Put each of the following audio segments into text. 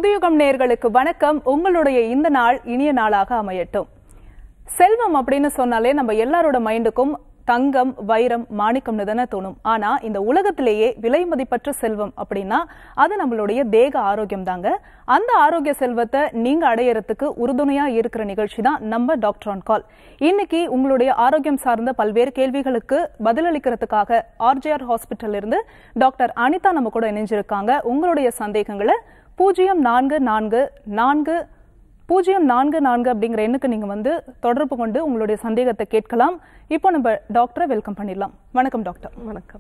புதுயுகம் நேயர்களுக்கு வணக்கம் உங்களுடைய இந்த நாள் இனிய நாளாக அமையட்டும் செல்வம் அப்படின்னு சொன்னாலே நம்ம எல்லாரோட மைண்டுக்கும் தங்கம் வைரம் மாணிக்கம்னு தானே தோணும் ஆனா இந்த உலகத்திலேயே விலை மதிப்பற்ற செல்வம் அப்படின்னா அது நம்மளுடைய தேக ஆரோக்கியம் தாங்க அந்த ஆரோக்கிய செல்வத்தை நீங்க அடையறதுக்கு உறுதுணையா இருக்கிற நிகழ்ச்சி தான் நம்ம டாக்டர் ஆன் கால் இன்னைக்கு உங்களுடைய ஆரோக்கியம் சார்ந்த பல்வேறு கேள்விகளுக்கு பதிலளிக்கிறதுக்காக ஆர்ஜிஆர் ஹாஸ்பிட்டல் இருந்து டாக்டர் அனிதா நம்ம கூட இணைஞ்சிருக்காங்க உங்களுடைய சந்தேகங்களை பூஜ்ஜியம் நான்கு நான்கு நான்கு பூஜ்ஜியம் நான்கு நான்கு அப்படிங்கிற எண்ணுக்கு நீங்க வந்து தொடர்பு கொண்டு உங்களுடைய சந்தேகத்தை கேட்கலாம் இப்போ நம்ம டாக்டரை வெல்கம் பண்ணிடலாம் வணக்கம் டாக்டர் வணக்கம்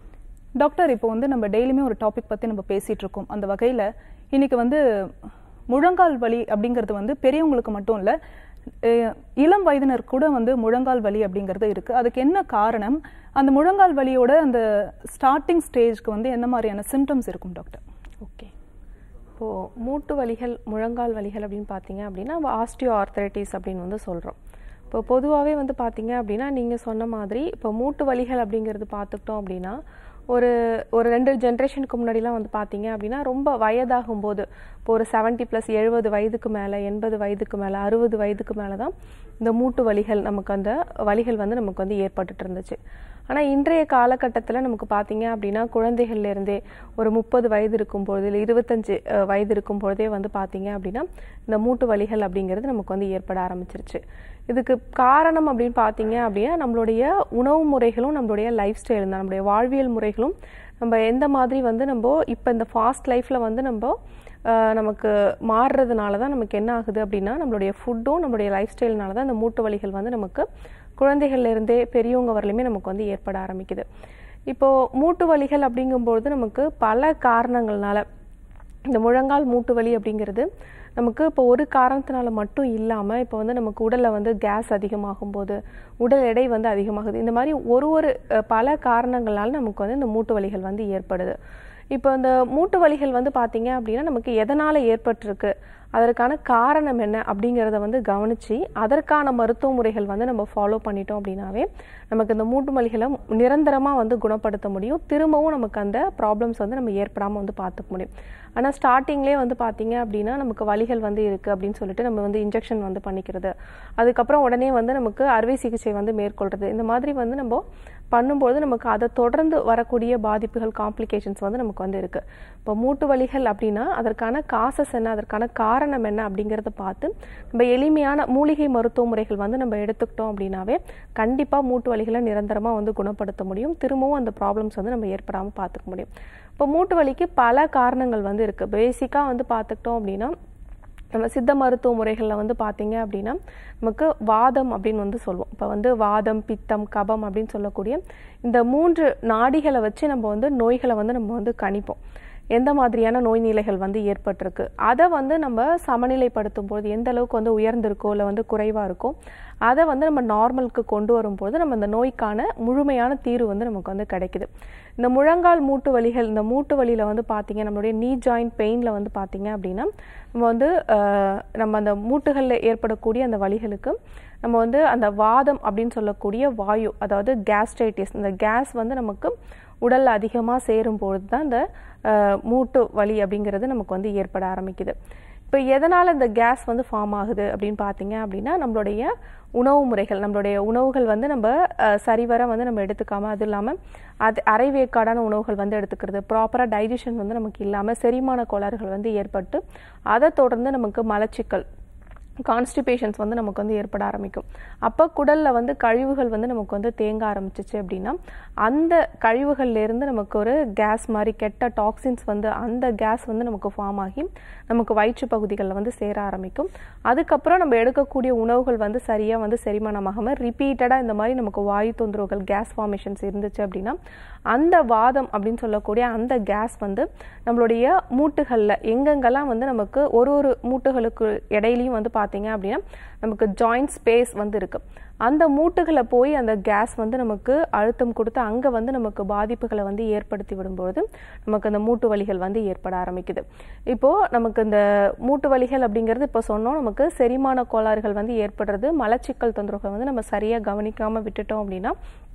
டாக்டர் இப்போ வந்து நம்ம டெய்லியுமே ஒரு டாபிக் பத்தி நம்ம பேசிட்டு இருக்கோம் அந்த வகையில இன்னைக்கு வந்து முழங்கால் வலி அப்படிங்கிறது வந்து பெரியவங்களுக்கு மட்டும் இல்ல அஹ், இளம் வயதினர் கூட வந்து முழங்கால் வலி அப்படிங்கிறது இருக்கு அதுக்கு என்ன காரணம் அந்த முழங்கால் வலியோட அந்த ஸ்டார்டிங் ஸ்டேஜ்க்கு வந்து என்ன மாதிரியான சிம்டம்ஸ் இருக்கும் டாக்டர் ஓகே இப்போது மூட்டு வலிகள் முழங்கால் வலிகள் அப்படின்னு பார்த்தீங்க அப்படின்னா நம்ம ஆஸ்டியோ ஆர்த்தரைட்டிஸ் அப்படின்னு வந்து சொல்கிறோம் இப்போ பொதுவாகவே வந்து பார்த்தீங்க அப்படின்னா நீங்கள் சொன்ன மாதிரி இப்போ மூட்டு வலிகள் அப்படிங்கிறது பார்த்துக்கிட்டோம் அப்படின்னா ஒரு ஒரு ரெண்டு ஜென்ரேஷனுக்கு முன்னாடிலாம் வந்து பார்த்தீங்க அப்படின்னா ரொம்ப வயதாகும் போது இப்போ ஒரு செவன்ட்டி ப்ளஸ் எழுபது வயதுக்கு மேலே எண்பது வயதுக்கு மேலே அறுபது வயதுக்கு மேலே தான் இந்த மூட்டு வலிகள் நமக்கு அந்த வலிகள் வந்து நமக்கு வந்து ஏற்பட்டுட்டு இருந்துச்சு ஆனால் இன்றைய காலகட்டத்தில் நமக்கு பார்த்தீங்க அப்படின்னா குழந்தைகள்ல இருந்தே ஒரு முப்பது வயது இருக்கும் பொழுது இல்லை இருபத்தஞ்சு அஹ், வயது இருக்கும் பொழுதே வந்து பார்த்தீங்க அப்படின்னா இந்த மூட்டு வலிகள் அப்படிங்கிறது நமக்கு வந்து ஏற்பட ஆரம்பிச்சிருச்சு இதுக்கு காரணம் அப்படின்னு பார்த்தீங்க அப்படின்னா நம்மளுடைய உணவு முறைகளும் நம்மளுடைய லைஃப் ஸ்டைல் தான் நம்மளுடைய வாழ்வியல் முறைகளும் நம்ம எந்த மாதிரி வந்து நம்ம இப்போ இந்த ஃபாஸ்ட் லைஃப்பில் வந்து நம்ம ஆஹ் நமக்கு மாறுறதுனால தான் நமக்கு என்ன ஆகுது அப்படின்னா நம்மளுடைய ஃபுட்டும் நம்மளுடைய லைஃப் ஸ்டைல்னால தான் இந்த மூட்டு வலிகள் வந்து நமக்கு குழந்தைகள்ல இருந்தே பெரியவங்க வரலையுமே நமக்கு வந்து ஏற்பட ஆரம்பிக்குது இப்போ மூட்டு வலிகள் அப்படிங்கும்பொழுது நமக்கு பல காரணங்கள்னால இந்த முழங்கால் மூட்டு வலி அப்படிங்கிறது நமக்கு இப்போ ஒரு காரணத்தினால மட்டும் இல்லாமல் இப்போ வந்து நமக்கு உடலில் வந்து கேஸ் அதிகமாகும் போது உடல் எடை வந்து அதிகமாகுது இந்த மாதிரி ஒரு ஒரு அஹ், பல காரணங்களால நமக்கு வந்து இந்த மூட்டு வலிகள் வந்து ஏற்படுது இப்போ இந்த மூட்டு வலிகள் வந்து பார்த்தீங்க அப்படின்னா நமக்கு எதனால் ஏற்பட்டிருக்கு அதற்கான காரணம் என்ன அப்படிங்கிறத வந்து கவனித்து அதற்கான மருத்துவ முறைகள் வந்து நம்ம ஃபாலோ பண்ணிட்டோம் அப்படின்னாவே நமக்கு இந்த மூட்டு வலிகளை நிரந்தரமாக வந்து குணப்படுத்த முடியும் திரும்பவும் நமக்கு அந்த ப்ராப்ளம்ஸ் வந்து நம்ம ஏற்படாமல் வந்து பார்த்துக்க முடியும் ஆனால் ஸ்டார்டிங்லேயே வந்து பார்த்தீங்க அப்படின்னா நமக்கு வலிகள் வந்து இருக்குது அப்படின்னு சொல்லிட்டு நம்ம வந்து இன்ஜெக்ஷன் வந்து பண்ணிக்கிறது அதுக்கப்புறம் உடனே வந்து நமக்கு அறுவை சிகிச்சை வந்து மேற்கொள்கிறது இந்த மாதிரி வந்து நம்ம பண்ணும்போது நமக்கு அதை தொடர்ந்து வரக்கூடிய பாதிப்புகள் காம்ப்ளிகேஷன்ஸ் வந்து நமக்கு வந்து இருக்குது இப்போ மூட்டு வலிகள் அப்படின்னா அதற்கான காசஸ் என்ன அதற்கான காரணம் என்ன அப்படிங்கிறத பார்த்து நம்ம எளிமையான மூலிகை மருத்துவ முறைகள் வந்து நம்ம எடுத்துக்கிட்டோம் அப்படின்னாவே கண்டிப்பாக மூட்டு வலிகளை நிரந்தரமாக வந்து குணப்படுத்த முடியும் திரும்பவும் அந்த ப்ராப்ளம்ஸ் வந்து நம்ம ஏற்படாமல் பார்த்துக்க முடியும் இப்போ மூட்டு வலிக்கு பல காரணங்கள் வந்து இருக்குது பேசிக்காக வந்து பார்த்துக்கிட்டோம் அப்படின்னா நம்ம சித்த மருத்துவ முறைகளில் வந்து பார்த்தீங்க அப்படின்னா நமக்கு வாதம் அப்படின்னு வந்து சொல்லுவோம் இப்போ வந்து வாதம் பித்தம் கபம் அப்படின்னு சொல்லக்கூடிய இந்த மூன்று நாடிகளை வச்சு நம்ம வந்து நோய்களை வந்து நம்ம வந்து கணிப்போம் எந்த மாதிரியான நோய் நிலைகள் வந்து ஏற்பட்டிருக்கு அதை வந்து நம்ம சமநிலைப்படுத்தும் போது எந்த அளவுக்கு வந்து உயர்ந்திருக்கோ இல்லை வந்து குறைவாக இருக்கோ அதை வந்து நம்ம நார்மலுக்கு கொண்டு வரும்போது நம்ம அந்த நோய்க்கான முழுமையான தீர்வு வந்து நமக்கு வந்து கிடைக்குது இந்த முழங்கால் மூட்டு வலிகள் இந்த மூட்டு வலியில் வந்து பார்த்தீங்க நம்மளுடைய நீ ஜாயிண்ட் பெயினில் வந்து பார்த்தீங்க அப்படின்னா நம்ம வந்து அஹ், நம்ம அந்த மூட்டுகளில் ஏற்படக்கூடிய அந்த வலிகளுக்கு நம்ம வந்து அந்த வாதம் அப்படின்னு சொல்லக்கூடிய வாயு அதாவது கேஸ்ட்ரைட்டிஸ் இந்த கேஸ் வந்து நமக்கு உடல்ல அதிகமாக சேரும் பொழுது தான் இந்த அஹ், மூட்டு வலி அப்படிங்கிறது நமக்கு வந்து ஏற்பட ஆரம்பிக்குது இப்போ எதனால் இந்த கேஸ் வந்து ஃபார்ம் ஆகுது அப்படின்னு பார்த்தீங்க அப்படின்னா நம்மளுடைய உணவு முறைகள் நம்மளுடைய உணவுகள் வந்து நம்ம அஹ், சரிவர வந்து நம்ம எடுத்துக்காம அது இல்லாமல் அது அரைவேக்காடான உணவுகள் வந்து எடுத்துக்கிறது ப்ராப்பராக டைஜஷன் வந்து நமக்கு இல்லாமல் செரிமான கோளாறுகள் வந்து ஏற்பட்டு அதை தொடர்ந்து நமக்கு மலச்சிக்கல் கான்ஸ்டிபேஷன்ஸ் வந்து நமக்கு வந்து ஏற்பட ஆரம்பிக்கும் அப்போ குடலில் வந்து கழிவுகள் வந்து நமக்கு வந்து தேங்க ஆரம்பிச்சிச்சு அப்படின்னா அந்த கழிவுகள்ல இருந்து நமக்கு ஒரு கேஸ் மாதிரி கெட்ட டாக்ஸின்ஸ் வந்து அந்த கேஸ் வந்து நமக்கு ஃபார்ம் ஆகி நமக்கு வயிற்று பகுதிகளில் வந்து சேர ஆரம்பிக்கும் அதுக்கப்புறம் நம்ம எடுக்கக்கூடிய உணவுகள் வந்து சரியாக வந்து செரிமானமாகாமல் ரிப்பீட்டடாக இந்த மாதிரி நமக்கு வாயு தொந்தரவுகள் கேஸ் ஃபார்மேஷன்ஸ் இருந்துச்சு அப்படின்னா அந்த வாதம் அப்படின்னு சொல்லக்கூடிய அந்த கேஸ் வந்து நம்மளுடைய மூட்டுகளில் எங்கெங்கெல்லாம் வந்து நமக்கு ஒரு ஒரு மூட்டுகளுக்கு இடையிலையும் வந்து பார்த்தீங்க அப்படின்னா நமக்கு ஜாயிண்ட் ஸ்பேஸ் வந்து இருக்கு அந்த மூட்டுகளை போய் அந்த கேஸ் வந்து நமக்கு அழுத்தம் கொடுத்து அங்கே வந்து நமக்கு பாதிப்புகளை வந்து ஏற்படுத்தி விடும்போது நமக்கு அந்த மூட்டு வலிகள் வந்து ஏற்பட ஆரம்பிக்குது இப்போ நமக்கு இந்த மூட்டு வலிகள் அப்படிங்கிறது இப்போ சொன்னோம் நமக்கு செரிமான கோளாறுகள் வந்து ஏற்படுறது மலச்சிக்கல் தொந்தரவுகள் வந்து நம்ம சரியாக கவனிக்காம விட்டுட்டோம் அப்படின்னா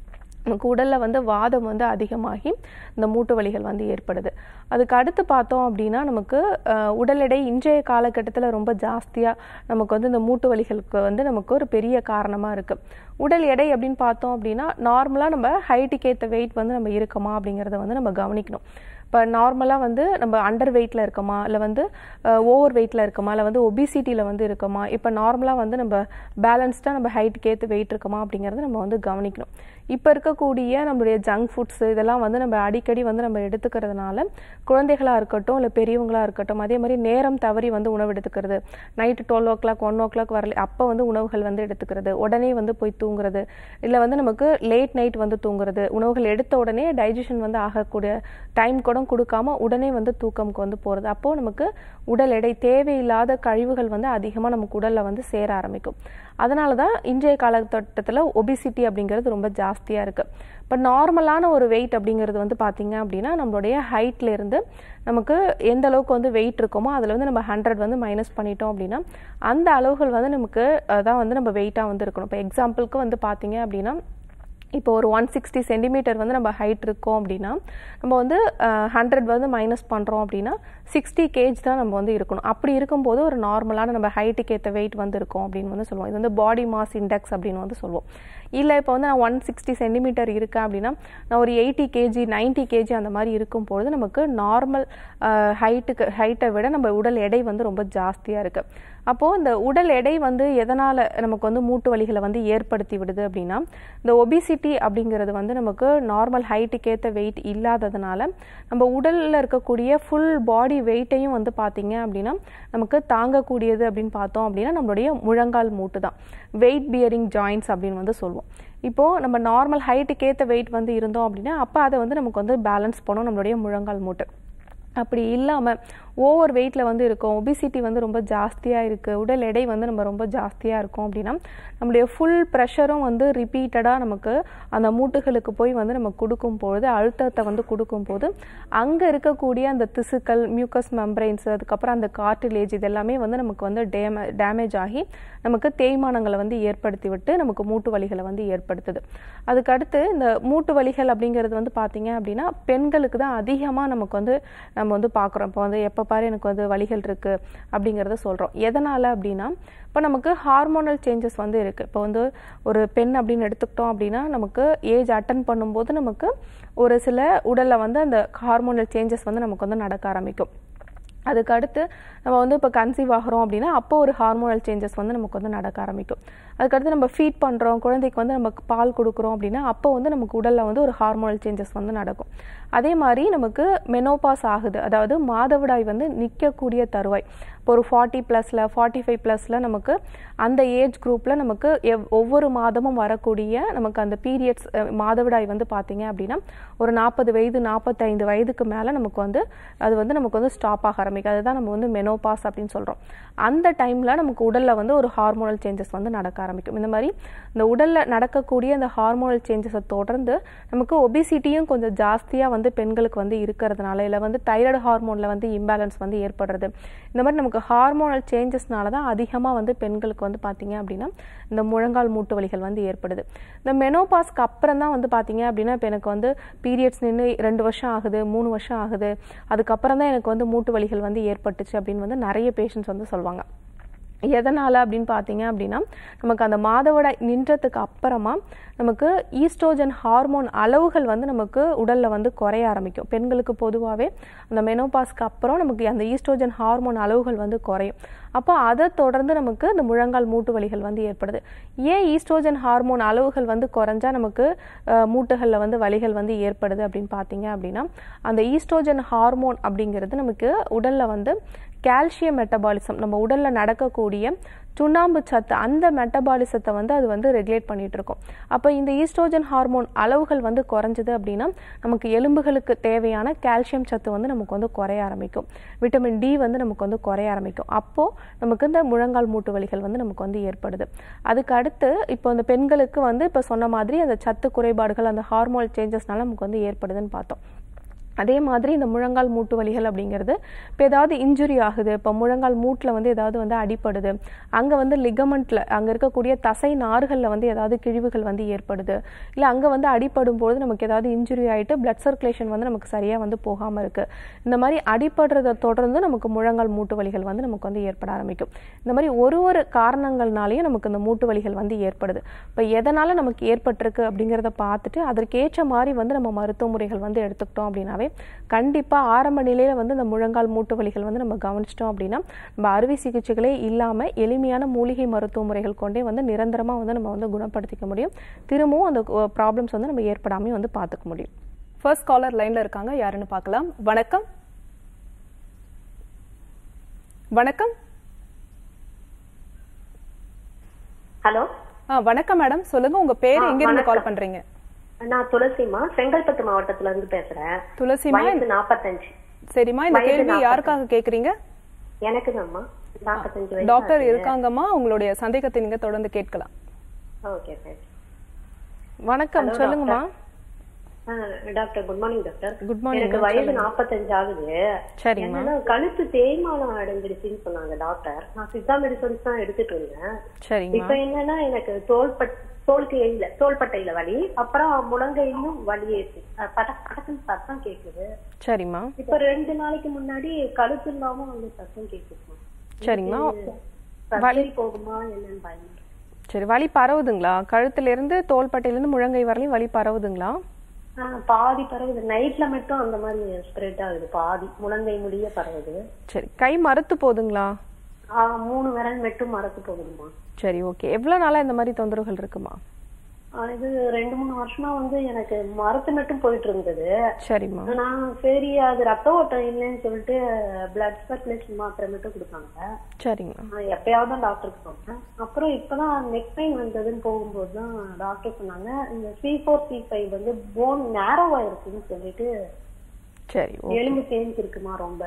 நமக்கு உடலில் வந்து வாதம் வந்து அதிகமாகி இந்த மூட்டு வலிகள் வந்து ஏற்படுது அதுக்கு அடுத்து பார்த்தோம் அப்படின்னா நமக்கு அஹ், உடல் எடை இன்றைய காலகட்டத்தில் ரொம்ப ஜாஸ்தியாக நமக்கு வந்து இந்த மூட்டு வலிகளுக்கு வந்து நமக்கு ஒரு பெரிய காரணமாக இருக்குது உடல் எடை அப்படின்னு பார்த்தோம் அப்படின்னா நார்மலாக நம்ம ஹைட்டுக்கு ஏற்ற வெயிட் வந்து நம்ம இருக்கோமா அப்படிங்கிறத வந்து நம்ம கவனிக்கணும் இப்போ நார்மலாக வந்து நம்ம அண்டர் வெயிட்டில் இருக்கோமா இல்லை வந்து ஓவர் வெயிட்டில் இருக்கோமா இல்லை வந்து ஒபிசிட்டியில் வந்து இருக்கோமா இப்போ நார்மலாக வந்து நம்ம பேலன்ஸ்டாக நம்ம ஹைட்டுக்கு ஏற்ற வெயிட் இருக்கோமா அப்படிங்கிறத நம்ம வந்து கவனிக்கணும் இப்போ இருக்கக்கூடிய நம்மளுடைய ஜங்க் ஃபுட்ஸ் இதெல்லாம் வந்து நம்ம அடிக்கடி வந்து நம்ம எடுத்துக்கிறதுனால குழந்தைகளாக இருக்கட்டும் இல்லை பெரியவங்களாக இருக்கட்டும் அதே மாதிரி நேரம் தவறி வந்து உணவு எடுத்துக்கிறது night twelve o'clock one o'clock வரல அப்போ வந்து உணவுகள் வந்து எடுத்துக்கிறது உடனே வந்து போய் தூங்குறது இல்லை வந்து நமக்கு லேட் நைட் வந்து தூங்குறது உணவுகள் எடுத்த உடனே டைஜஷன் வந்து ஆகக்கூடிய டைம் கூட கொடுக்காம உடனே வந்து தூக்கம்க்கு வந்து போகிறது அப்போது நமக்கு உடல் எடை தேவையில்லாத கழிவுகள் வந்து அதிகமாக நமக்கு உடலில் வந்து சேர ஆரம்பிக்கும் அதனால தான் இன்றைய காலகட்டத்தில் ஒபிசிட்டி அப்படிங்கிறது ரொம்ப ஜாஸ்தியாக இருக்குது இப்போ நார்மலான ஒரு வெயிட் அப்படிங்கிறது வந்து பார்த்தீங்க அப்படின்னா நம்மளுடைய ஹைட்ல இருந்து நமக்கு எந்த அளவுக்கு வந்து வெயிட் இருக்குமோ அதில் வந்து நம்ம ஹண்ட்ரட் வந்து மைனஸ் பண்ணிட்டோம் அப்படின்னா அந்த அளவுகள் வந்து நமக்கு அதான் வந்து நம்ம வெயிட்டாக வந்து இருக்கணும் இப்போ எக்ஸாம்பிளுக்கு வந்து பார்த்தீங்க அப்படின்னா இப்போ ஒரு ஒன் சிக்ஸ்டி சென்டிமீட்டர் வந்து நம்ம ஹைட் இருக்கோம் அப்படின்னா நம்ம வந்து ஹண்ட்ரட் வந்து மைனஸ் பண்ணுறோம் அப்படின்னா சிக்ஸ்டி கேஜ் தான் நம்ம வந்து இருக்கணும் அப்படி இருக்கும்போது ஒரு நார்மலான நம்ம ஹைட்டுக்கு ஏற்ற வெயிட் வந்து இருக்கும் அப்படின்னு வந்து சொல்லுவோம் இது வந்து பாடி மாஸ் இண்டெக்ஸ் அப்படின்னு வந்து சொல்லுவோம் இல்லை இப்போ வந்து நான் ஒன் சிக்ஸ்டி சென்டிமீட்டர் இருக்கேன் அப்படின்னா நான் ஒரு எயிட்டி கேஜி நைன்ட்டி கேஜி அந்த மாதிரி இருக்கும்பொழுது நமக்கு நார்மல் ஹைட்டுக்கு ஹைட்டை விட நம்ம உடல் எடை வந்து ரொம்ப ஜாஸ்தியாக இருக்குது அப்போது இந்த உடல் எடை வந்து எதனால் நமக்கு வந்து மூட்டு வலிகளை வந்து ஏற்படுத்தி விடுது அப்படின்னா இந்த ஒபிசிட்டி அப்படிங்கிறது வந்து நமக்கு நார்மல் ஹைட்டுக்கு ஏற்ற வெயிட் இல்லாததுனால நம்ம உடலில் இருக்கக்கூடிய ஃபுல் பாடி வெயிட்டையும் வந்து பார்த்தீங்க அப்படின்னா நமக்கு தாங்கக்கூடியது அப்படின்னு பார்த்தோம் அப்படின்னா நம்மளுடைய முழங்கால் மூட்டு தான் வெயிட் பியரிங் ஜாயின்ஸ் அப்படின்னு வந்து சொல்லுவோம் இப்போது நம்ம நார்மல் ஹைட்டுக்கு ஏற்ற வெயிட் வந்து இருந்தோம் அப்படின்னா அப்போ அதை வந்து நமக்கு வந்து பேலன்ஸ் பண்ணும் நம்மளுடைய முழங்கால் மூட்டு அப்படி இல்லாமல் ஓவர் வெயிட்டில் வந்து இருக்கும் ஒபிசிட்டி வந்து ரொம்ப ஜாஸ்தியாக இருக்குது உடல் எடை வந்து நம்ம ரொம்ப ஜாஸ்தியாக இருக்கும் அப்படின்னா நம்முடைய ஃபுல் ப்ரெஷரும் வந்து ரிப்பீட்டடாக நமக்கு அந்த மூட்டுகளுக்கு போய் வந்து நம்ம கொடுக்கும் பொழுது அழுத்தத்தை வந்து கொடுக்கும் போது அங்கே இருக்கக்கூடிய அந்த திசுக்கள் மியூக்கஸ் மெம்பரைன்ஸ் அதுக்கப்புறம் அந்த கார்டிலேஜ் இது எல்லாமே வந்து நமக்கு வந்து டேமே டேமேஜ் ஆகி நமக்கு தேய்மானங்களை வந்து ஏற்படுத்தி விட்டு நமக்கு மூட்டு வலிகளை வந்து ஏற்படுத்துது அதுக்கடுத்து இந்த மூட்டு வலிகள் அப்படிங்கிறது வந்து பார்த்தீங்க அப்படின்னா பெண்களுக்கு தான் அதிகமாக நமக்கு வந்து நம்ம வந்து பார்க்குறோம் இப்போ வந்து எப்போ பாரு எனக்கு வந்து வலிகள் இருக்குது அப்படிங்கிறத சொல்கிறோம் எதனால் அப்படின்னா இப்போ நமக்கு ஹார்மோனல் சேஞ்சஸ் வந்து இருக்குது இப்போ வந்து ஒரு பெண் அப்படின்னு எடுத்துக்கிட்டோம் அப்படின்னா நமக்கு ஏஜ் அட்டன் பண்ணும்போது நமக்கு ஒரு சில உடலில் வந்து அந்த ஹார்மோனல் சேஞ்சஸ் வந்து நமக்கு வந்து நடக்க ஆரம்பிக்கும் அதுக்கு அடுத்து நம்ம வந்து இப்போ கன்சீவ் ஆகிறோம் அப்படின்னா அப்போ ஒரு ஹார்மோனல் சேஞ்சஸ் வந்து நமக்கு வந்து நடக்க ஆரம்பிக்கும் அதுக்கடுத்து நம்ம ஃபீட் பண்ணுறோம் குழந்தைக்கு வந்து நமக்கு பால் கொடுக்குறோம் அப்படின்னா அப்போ வந்து நமக்கு உடலில் வந்து ஒரு ஹார்மோனல் சேஞ்சஸ் வந்து நடக்கும் அதே மாதிரி நமக்கு மெனோபாஸ் ஆகுது அதாவது மாதவிடாய் வந்து நிற்கக்கூடிய தருவாய் இப்போ ஒரு ஃபார்ட்டி ப்ளஸில் ஃபார்ட்டி ஃபைவ் ப்ளஸில் நமக்கு அந்த ஏஜ் குரூப்பில் நமக்கு எவ் ஒவ்வொரு மாதமும் வரக்கூடிய நமக்கு அந்த பீரியட்ஸ் மாதவிடாய் வந்து பார்த்தீங்க அப்படின்னா ஒரு நாற்பது வயது நாற்பத்தைந்து வயதுக்கு மேலே நமக்கு வந்து அது வந்து நமக்கு வந்து ஸ்டாப் ஆக ஆரம்பிக்கும் அதுதான் நம்ம வந்து மெனோபாஸ் அப்படின்னு சொல்கிறோம் அந்த டைமில் நமக்கு உடலில் வந்து ஒரு ஹார்மோனல் சேஞ்சஸ் வந்து நடக்க ஆரம்பிக்கும் இந்த மாதிரி இந்த உடலில் நடக்கக்கூடிய அந்த ஹார்மோனல் சேஞ்சஸை தொடர்ந்து நமக்கு ஒபிசிட்டியும் கொஞ்சம் ஜாஸ்தியாக வந்து பெண்களுக்கு வந்து இருக்கிறதுனால இல்லை வந்து தைராய்டு ஹார்மோனில் வந்து இம்பேலன்ஸ் வந்து ஏற்படுறது இந்த மாதிரி நமக்கு ஹார்மோனல் சேஞ்சஸ்னால தான் அதிகமாக வந்து பெண்களுக்கு வந்து பார்த்தீங்க அப்படின்னா இந்த முழங்கால் மூட்டு வலிகள் வந்து ஏற்படுது இந்த மெனோபாஸ்க்கு அப்புறம் தான் வந்து பார்த்தீங்க அப்படின்னா இப்போ எனக்கு வந்து பீரியட்ஸ் நின்று ரெண்டு வருஷம் ஆகுது மூணு வருஷம் ஆகுது அதுக்கப்புறம் தான் எனக்கு வந்து மூட்டு வலிகள் வந்து ஏற்பட்டுச்சு அப்படின்னு வந்து நிறைய பேஷண்ட்ஸ் வந்து சொல்லுவாங்க எதனால் அப்படின்னு பார்த்தீங்க அப்படின்னா நமக்கு அந்த மாதவிடாய் நின்றதுக்கு அப்புறமா நமக்கு ஈஸ்ட்ரோஜன் ஹார்மோன் அளவுகள் வந்து நமக்கு உடலில் வந்து குறைய ஆரம்பிக்கும் பெண்களுக்கு பொதுவாகவே அந்த மெனோபாஸ்க்கு அப்புறம் நமக்கு அந்த ஈஸ்ட்ரோஜன் ஹார்மோன் அளவுகள் வந்து குறையும் அப்போ அதை தொடர்ந்து நமக்கு இந்த முழங்கால் மூட்டு வலிகள் வந்து ஏற்படுது ஏன் ஈஸ்ட்ரோஜன் ஹார்மோன் அளவுகள் வந்து குறைஞ்சா நமக்கு அஹ், மூட்டுகளில் வந்து வலிகள் வந்து ஏற்படுது அப்படின்னு பார்த்தீங்க அப்படின்னா அந்த ஈஸ்ட்ரோஜன் ஹார்மோன் அப்படிங்கிறது நமக்கு உடலில் வந்து கால்சியம் மெட்டபாலிசம் நம்ம உடலில் நடக்கக்கூடிய சுண்ணாம்பு சத்து அந்த மெட்டபாலிசத்தை வந்து அது வந்து ரெகுலேட் பண்ணிட்டு இருக்கும் அப்போ இந்த ஈஸ்ட்ரோஜன் ஹார்மோன் அளவுகள் வந்து குறைஞ்சது அப்படின்னா நமக்கு எலும்புகளுக்கு தேவையான கால்சியம் சத்து வந்து நமக்கு வந்து குறைய ஆரம்பிக்கும் விட்டமின் டி வந்து நமக்கு வந்து குறைய ஆரம்பிக்கும் அப்போது நமக்கு இந்த முழங்கால் மூட்டு வலிகள் வந்து நமக்கு வந்து ஏற்படுது அதுக்கு அடுத்து இப்போ இந்த பெண்களுக்கு வந்து இப்போ சொன்ன மாதிரி அந்த சத்து குறைபாடுகள் அந்த ஹார்மோன் சேஞ்சஸ்னால நமக்கு வந்து ஏற்படுதுன்னு பார்த்தோம் அதே மாதிரி இந்த முழங்கால் மூட்டு வலிகள் அப்படிங்கிறது இப்போ ஏதாவது இன்ஜுரி ஆகுது இப்போ முழங்கால் மூட்டில் வந்து ஏதாவது வந்து அடிப்படுது அங்கே வந்து லிகமெண்ட்டில் அங்கே இருக்கக்கூடிய தசை நார்களில் வந்து ஏதாவது கிழிவுகள் வந்து ஏற்படுது இல்லை அங்கே வந்து அடிபடும் போது நமக்கு ஏதாவது இன்ஜுரி ஆகிட்டு பிளட் சர்க்குலேஷன் வந்து நமக்கு சரியாக வந்து போகாமல் இருக்குது இந்த மாதிரி அடிபடுறதை தொடர்ந்து நமக்கு முழங்கால் மூட்டு வலிகள் வந்து நமக்கு வந்து ஏற்பட ஆரம்பிக்கும் இந்த மாதிரி ஒரு ஒரு காரணங்கள்னாலையும் நமக்கு இந்த மூட்டு வலிகள் வந்து ஏற்படுது இப்போ எதனால் நமக்கு ஏற்பட்டிருக்கு அப்படிங்கிறத பார்த்துட்டு அதற்கேற்ற மாதிரி வந்து நம்ம மருத்துவ முறைகள் வந்து எடுத்துக்கிட்டோம் அப்படின்னாவே கண்டிப்பாக ஆரம்ப நிலையில் வந்து இந்த முழங்கால் மூட்டு வலிகள் வந்து நம்ம கவனிச்சிட்டோம் அப்படின்னா நம்ம அறுவை சிகிச்சைகளே இல்லாமல் எளிமையான மூலிகை மருத்துவ முறைகள் கொண்டே வந்து நிரந்தரமாக வந்து நம்ம வந்து குணப்படுத்திக்க முடியும் திரும்பவும் அந்த ப்ராப்ளம்ஸ் வந்து நம்ம ஏற்படாமையும் வந்து பார்த்துக்க முடியும் ஃபர்ஸ்ட் காலர் லைன்ல இருக்காங்க யாருன்னு பார்க்கலாம் வணக்கம் வணக்கம் ஹலோ ஆ வணக்கம் மேடம் சொல்லுங்க உங்க பேர் ஆ, எங்க இருந்து கால் வணக்கம். பண்றீங்க நான் துளசிமா செங்கல்பட்டு மாவட்டத்துல இருந்து பேசுறேன் துளசிமா வயசு நாப்பத்தஞ்சு சரிம்மா இந்த வயது கேள்வி நாற்பது. யாருக்காக கேக்குறீங்க எனக்கு தான்மா நாப்பத்தஞ்சு வயசு டாக்டர் இருக்காங்கம்மா உங்களுடைய சந்தேகத்தை நீங்க தொடர்ந்து கேட்கலாம் ஓகே தேங்க் வணக்கம் Hello, சொல்லுங்கம்மா doctor good morning doctor Good morning, எனக்கு ma'am. வயசு சொல்லுங்க. நாப்பத்தஞ்சு ஆகுது சரிம்மா என்னன்னா கழுத்து தேய்மானம் அடைஞ்சிருச்சுன்னு சொன்னாங்க டாக்டர் நான் சித்தா மெடிசன்ஸ் தான் எடுத்துட்டு இருந்தேன் சரிங்கம்மா இப்ப என்னன்னா எனக்கு தோள்பட் தோலுக்கு இல்ல தோள்பட்டையில வலி அப்புறம் முழங்கையிலும் வலி இருக்கு அஹ் படக் படக்குன்னு சத்தம் கேக்குது சரிம்மா இப்ப ரெண்டு நாளைக்கு முன்னாடி கழுத்து இல்லாம வந்து சத்தம் கேக்குதுமா சரிங்கம்மா சர்ஜரி போகுமா என்னன்னு பயமா இருக்கு. சரி வலி பரவுதுங்களா கழுத்துல இருந்து தோள்பட்டையில முழங்கை வரலையும் வலி பரவுதுங்களா ஆஹ் பாதி பரவுது நைட்ல மட்டும் அந்த மாதிரி ஸ்ப்ரெட் ஆகுது பாதி முழங்கை முடிய பரவுது சரி கை மறுத்து போகுதுங்களா ஆஹ் மூணு விரல் மட்டும் மறத்து போகுதுமா சரி ஓகே எவ்வளவு நாளா இந்த மாதிரி தொந்தரவுகள் இருக்குமா ஆஹ் இது ரெண்டு மூணு வருஷமா வந்து எனக்கு மரத்து மட்டும் போயிட்டு இருந்தது சரிம்மா நான் சரி அது ரத்த ஓட்டம் இல்லைன்னு சொல்லிட்டு பிளட் சர்க்குலேஷன் மாத்திரை மட்டும் கொடுத்தாங்க சரிங்கம்மா நான் எப்பயாவது தான் டாக்டருக்கு போனேன் அப்புறம் இப்பதான் நெக் பெயின் வந்ததுன்னு போகும்போது தான் டாக்டர் சொன்னாங்க இந்த சி ஃபோர் சி ஃபைவ் வந்து போன் நேரோவா இருக்குன்னு சொல்லிட்டு சரி ஓகே எலும்பு தேஞ்சு இருக்குமா ரொம்ப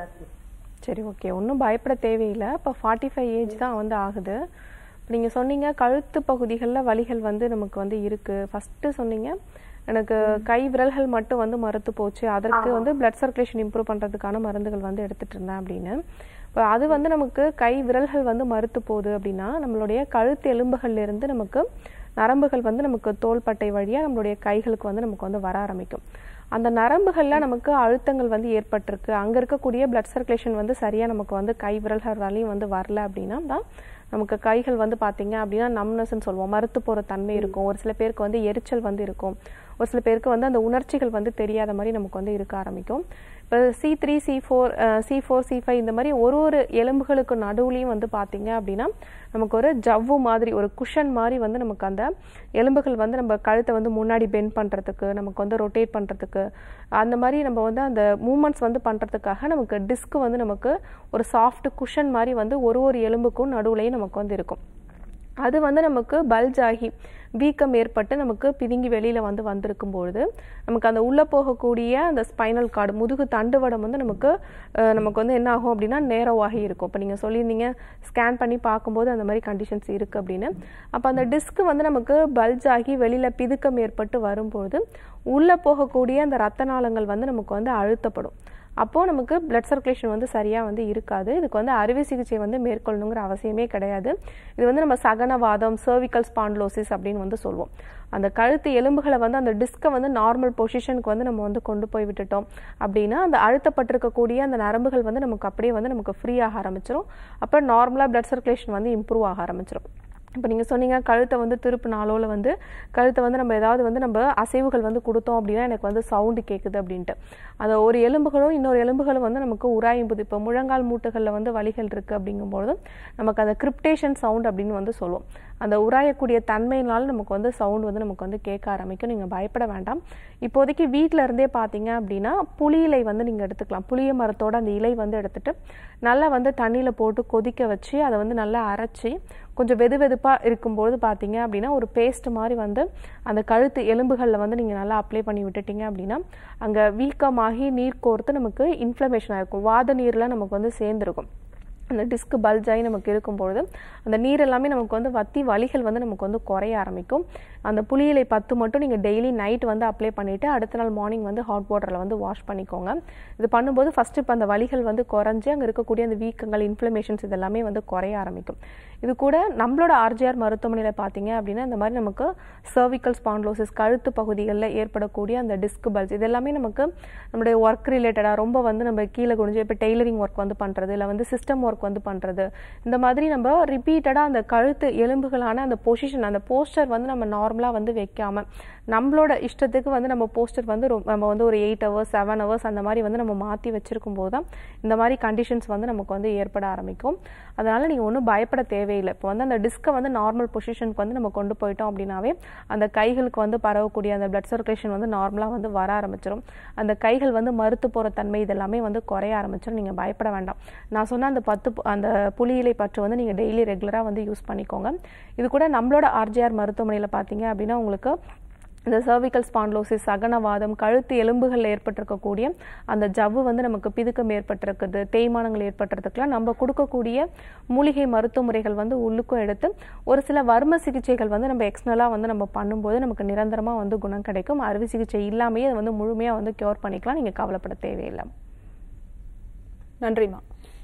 சரி ஓகே ஒன்றும் பயப்பட தேவையில்லை இப்போ ஃபார்ட்டி ஃபைவ் ஏஜ் தான் வந்து ஆகுது இப்போ நீங்கள் சொன்னீங்க கழுத்து பகுதிகளில் வலிகள் வந்து நமக்கு வந்து இருக்குது ஃபஸ்ட்டு சொன்னீங்க எனக்கு கை விரல்கள் மட்டும் வந்து மறுத்து போச்சு அதற்கு வந்து பிளட் சர்க்குலேஷன் இம்ப்ரூவ் பண்ணுறதுக்கான மருந்துகள் வந்து எடுத்துட்டு இருந்தேன் அப்படின்னு இப்போ அது வந்து நமக்கு கை விரல்கள் வந்து மறுத்து போகுது அப்படின்னா நம்மளுடைய கழுத்து எலும்புகள்ல இருந்து நமக்கு நரம்புகள் வந்து நமக்கு தோள்பட்டை வழியாக நம்மளுடைய கைகளுக்கு வந்து நமக்கு வந்து வர ஆரம்பிக்கும் அந்த நரம்புகள்ல நமக்கு அழுத்தங்கள் வந்து ஏற்பட்டிருக்கு அங்க இருக்கக்கூடிய பிளட் சர்க்குலேஷன் வந்து சரியா நமக்கு வந்து கை விரல்கள் வரையும் வந்து வரல அப்படின்னா தான் நமக்கு கைகள் வந்து பாத்தீங்க அப்படின்னா நம்னஸ்ன்னு சொல்லுவோம் மறுத்து போற தன்மை இருக்கும் ஒரு சில பேருக்கு வந்து எரிச்சல் வந்து இருக்கும் ஒரு சில பேருக்கு வந்து அந்த உணர்ச்சிகள் வந்து தெரியாத மாதிரி நமக்கு வந்து இருக்க ஆரம்பிக்கும் இப்போ C three C four C four C five இந்த மாதிரி ஒரு ஒரு எலும்புகளுக்கு நடுவுலையும் வந்து பார்த்தீங்க அப்படின்னா நமக்கு ஒரு ஜவ்வு மாதிரி ஒரு குஷன் மாதிரி வந்து நமக்கு அந்த எலும்புகள் வந்து நம்ம கழுத்தை வந்து முன்னாடி பெண்ட் பண்ணுறதுக்கு நமக்கு வந்து ரொட்டேட் பண்ணுறதுக்கு அந்த மாதிரி நம்ம வந்து அந்த மூமெண்ட்ஸ் வந்து பண்ணுறதுக்காக நமக்கு டிஸ்க் வந்து நமக்கு ஒரு சாஃப்ட் குஷன் மாதிரி வந்து ஒரு ஒரு எலும்புக்கும் நடுவுலையும் நமக்கு வந்து இருக்கும் அது வந்து நமக்கு பல்ஜ் ஆகி வீக்கம் ஏற்பட்டு நமக்கு பிதுங்கி வெளியில வந்து வந்திருக்கும் பொழுது நமக்கு அந்த உள்ள போகக்கூடிய அந்த ஸ்பைனல் கார்டு முதுகு தண்டுவடம் வந்து நமக்கு அஹ், நமக்கு வந்து என்ன ஆகும் அப்படின்னா நேரவாகி இருக்கும் இப்போ நீங்க சொல்லியிருந்தீங்க ஸ்கேன் பண்ணி பார்க்கும்போது அந்த மாதிரி கண்டிஷன்ஸ் இருக்கு அப்படின்னு அப்போ அந்த டிஸ்க் வந்து நமக்கு பல்ஜ் ஆகி வெளியில பிதுக்கம் ஏற்பட்டு வரும்போது உள்ள போகக்கூடிய அந்த ரத்த நாளங்கள் வந்து நமக்கு வந்து அழுத்தப்படும் அப்போ நமக்கு பிளட் சர்க்குலேஷன் வந்து சரியா வந்து இருக்காது இதுக்கு வந்து அறுவை சிகிச்சை வந்து மேற்கொள்ளணுங்கிற அவசியமே கிடையாது இது வந்து நம்ம சகனவாதம் cervical ஸ்பாண்ட்லோசிஸ் அப்படின்னு வந்து சொல்லுவோம் அந்த கழுத்து எலும்புகளை வந்து அந்த டிஸ்கை வந்து நார்மல் பொசிஷனுக்கு வந்து நம்ம வந்து கொண்டு போய் விட்டுட்டோம் அப்படின்னா அந்த அழுத்தப்பட்டிருக்கக்கூடிய அந்த நரம்புகள் வந்து நமக்கு அப்படியே வந்து நமக்கு ஃப்ரீ ஆக ஆரம்பிச்சிரும் அப்போ நார்மலாக பிளட் சர்க்குலேஷன் வந்து இம்ப்ரூவ் ஆக ஆரம்பிச்சிரும் இப்போ நீங்கள் சொன்னீங்க கழுத்தை வந்து திருப்பினாலோ இல்லை வந்து கழுத்தை வந்து நம்ம ஏதாவது வந்து நம்ம அசைவுகள் வந்து கொடுத்தோம் அப்படின்னா எனக்கு வந்து சவுண்டு கேட்குது அப்படின்ட்டு அந்த ஒரு எலும்புகளும் இன்னொரு எலும்புகளும் வந்து நமக்கு உராயும்போது இப்போ முழங்கால் மூட்டுகளில் வந்து வலிகள் இருக்குது அப்படிங்கும்போது நமக்கு அந்த கிரிப்டேஷன் சவுண்ட் அப்படின்னு வந்து சொல்லுவோம் அந்த உராயக்கூடிய தன்மையினால நமக்கு வந்து சவுண்ட் வந்து நமக்கு வந்து கேட்க ஆரம்பிக்கும் நீங்கள் பயப்பட வேண்டாம் இப்போதைக்கு வீட்டில் இருந்தே பார்த்தீங்க அப்படின்னா புளி இலை வந்து நீங்கள் எடுத்துக்கலாம் புளிய மரத்தோட அந்த இலை வந்து எடுத்துட்டு நல்லா வந்து தண்ணியில் போட்டு கொதிக்க வச்சு அதை வந்து நல்லா அரைச்சி கொஞ்சம் வெது வெதுப்பாக இருக்கும்போது பார்த்தீங்க அப்படின்னா ஒரு பேஸ்ட் மாதிரி வந்து அந்த கழுத்து எலும்புகளில் வந்து நீங்கள் நல்லா அப்ளை பண்ணி விட்டுட்டீங்க அப்படின்னா அங்கே வீக்கமாகி நீர் கோர்த்து நமக்கு இன்ஃப்ளமேஷன் ஆயிருக்கும் வாத நீர்லாம் நமக்கு வந்து சேர்ந்துருக்கும் அந்த டிஸ்க் பல்ஜ் ஆகி நமக்கு இருக்கும்பொழுது அந்த நீர் எல்லாமே நமக்கு வந்து வத்தி வலிகள் வந்து நமக்கு வந்து குறைய ஆரம்பிக்கும் அந்த புளியிலை பத்து மட்டும் நீங்கள் டெய்லி நைட் வந்து அப்ளை பண்ணிவிட்டு அடுத்த நாள் மார்னிங் வந்து ஹாட் வாட்டரில் வந்து வாஷ் பண்ணிக்கோங்க இது பண்ணும்போது ஃபஸ்ட்டு இப்போ அந்த வலிகள் வந்து குறைஞ்சு அங்கே இருக்கக்கூடிய அந்த வீக்கங்கள் இன்ஃப்ளமேஷன்ஸ் இதெல்லாமே வந்து குறைய ஆரம்பிக்கும் இது கூட நம்மளோட ஆர்ஜிஆர் மருத்துவமனையில் பார்த்தீங்க அப்படின்னா இந்த மாதிரி நமக்கு சர்விக்கல் ஸ்பான்லோசிஸ் கழுத்து பகுதிகளில் ஏற்படக்கூடிய அந்த டிஸ்க் பல்ஸ் இது எல்லாமே நமக்கு நம்மளுடைய ஒர்க் ரிலேட்டடாக ரொம்ப வந்து நம்ம கீழே குனிஞ்சு இப்போ டெய்லரிங் ஒர்க் வந்து பண்ணுறது இல்லை வந்து சிஸ்டம் ஒர்க் வந்து பண்ணுறது இந்த மாதிரி நம்ம ரிப்பீட்டடாக அந்த கழுத்து எலும்புகளான அந்த பொசிஷன் அந்த போஸ்டர் வந்து நம்ம நார்மலாக வந்து வைக்காம நம்மளோட இஷ்டத்துக்கு வந்து நம்ம போஸ்டர் வந்து ரொ- நம்ம வந்து ஒரு எயிட் ஹவர்ஸ் செவன் ஹவர்ஸ் அந்த மாதிரி வந்து நம்ம மாற்றி வச்சிருக்கும் போது தான் இந்த மாதிரி கண்டிஷன்ஸ் வந்து நமக்கு வந்து ஏற்பட ஆரம்பிக்கும் அதனால நீங்கள் ஒன்றும் பயப்பட தேவையில்லை இப்போ வந்து அந்த டிஸ்கை வந்து நார்மல் பொசிஷனுக்கு வந்து நம்ம கொண்டு போயிட்டோம் அப்படின்னாவே அந்த கைகளுக்கு வந்து பரவக்கூடிய அந்த பிளட் சர்க்குலேஷன் வந்து நார்மலாக வந்து வர ஆரம்பிச்சிடும் அந்த கைகள் வந்து மறுத்து போகிற தன்மை இதெல்லாமே வந்து குறைய ஆரம்பிச்சிடும் நீங்கள் பயப்பட வேண்டாம் நான் சொன்ன அந்த பத்து பு- அந்த புளியிலை பற்று வந்து நீங்கள் டெய்லி ரெகுலராக வந்து யூஸ் பண்ணிக்கோங்க இது கூட நம்மளோட ஆர்ஜிஆர் மருத்துவமனையில் பார்த்தீங்க அப்படின்னா உங்களுக்கு இந்த சர்விக்கல் ஸ்பான்லோசிஸ் சகனவாதம் கழுத்து எலும்புகளில் ஏற்பட்டிருக்கக்கூடிய அந்த ஜவ்வு வந்து நமக்கு பிதுக்கம் ஏற்பட்டிருக்குது தேய்மானங்கள் ஏற்பட்டிருக்கிறதுக்கெல்லாம் நம்ம கொடுக்கக்கூடிய மூலிகை மருத்துவ முறைகள் வந்து உள்ளுக்கும் எடுத்து ஒரு சில வர்ம சிகிச்சைகள் வந்து நம்ம எக்ஸ்டர்னலாக வந்து நம்ம பண்ணும்போது நமக்கு நிரந்தரமாக வந்து குணம் கிடைக்கும் அறுவை சிகிச்சை இல்லாமையே அதை வந்து முழுமையாக வந்து க்யூர் பண்ணிக்கலாம் நீங்கள் கவலைப்பட தேவையில்லை நன்றிம்மா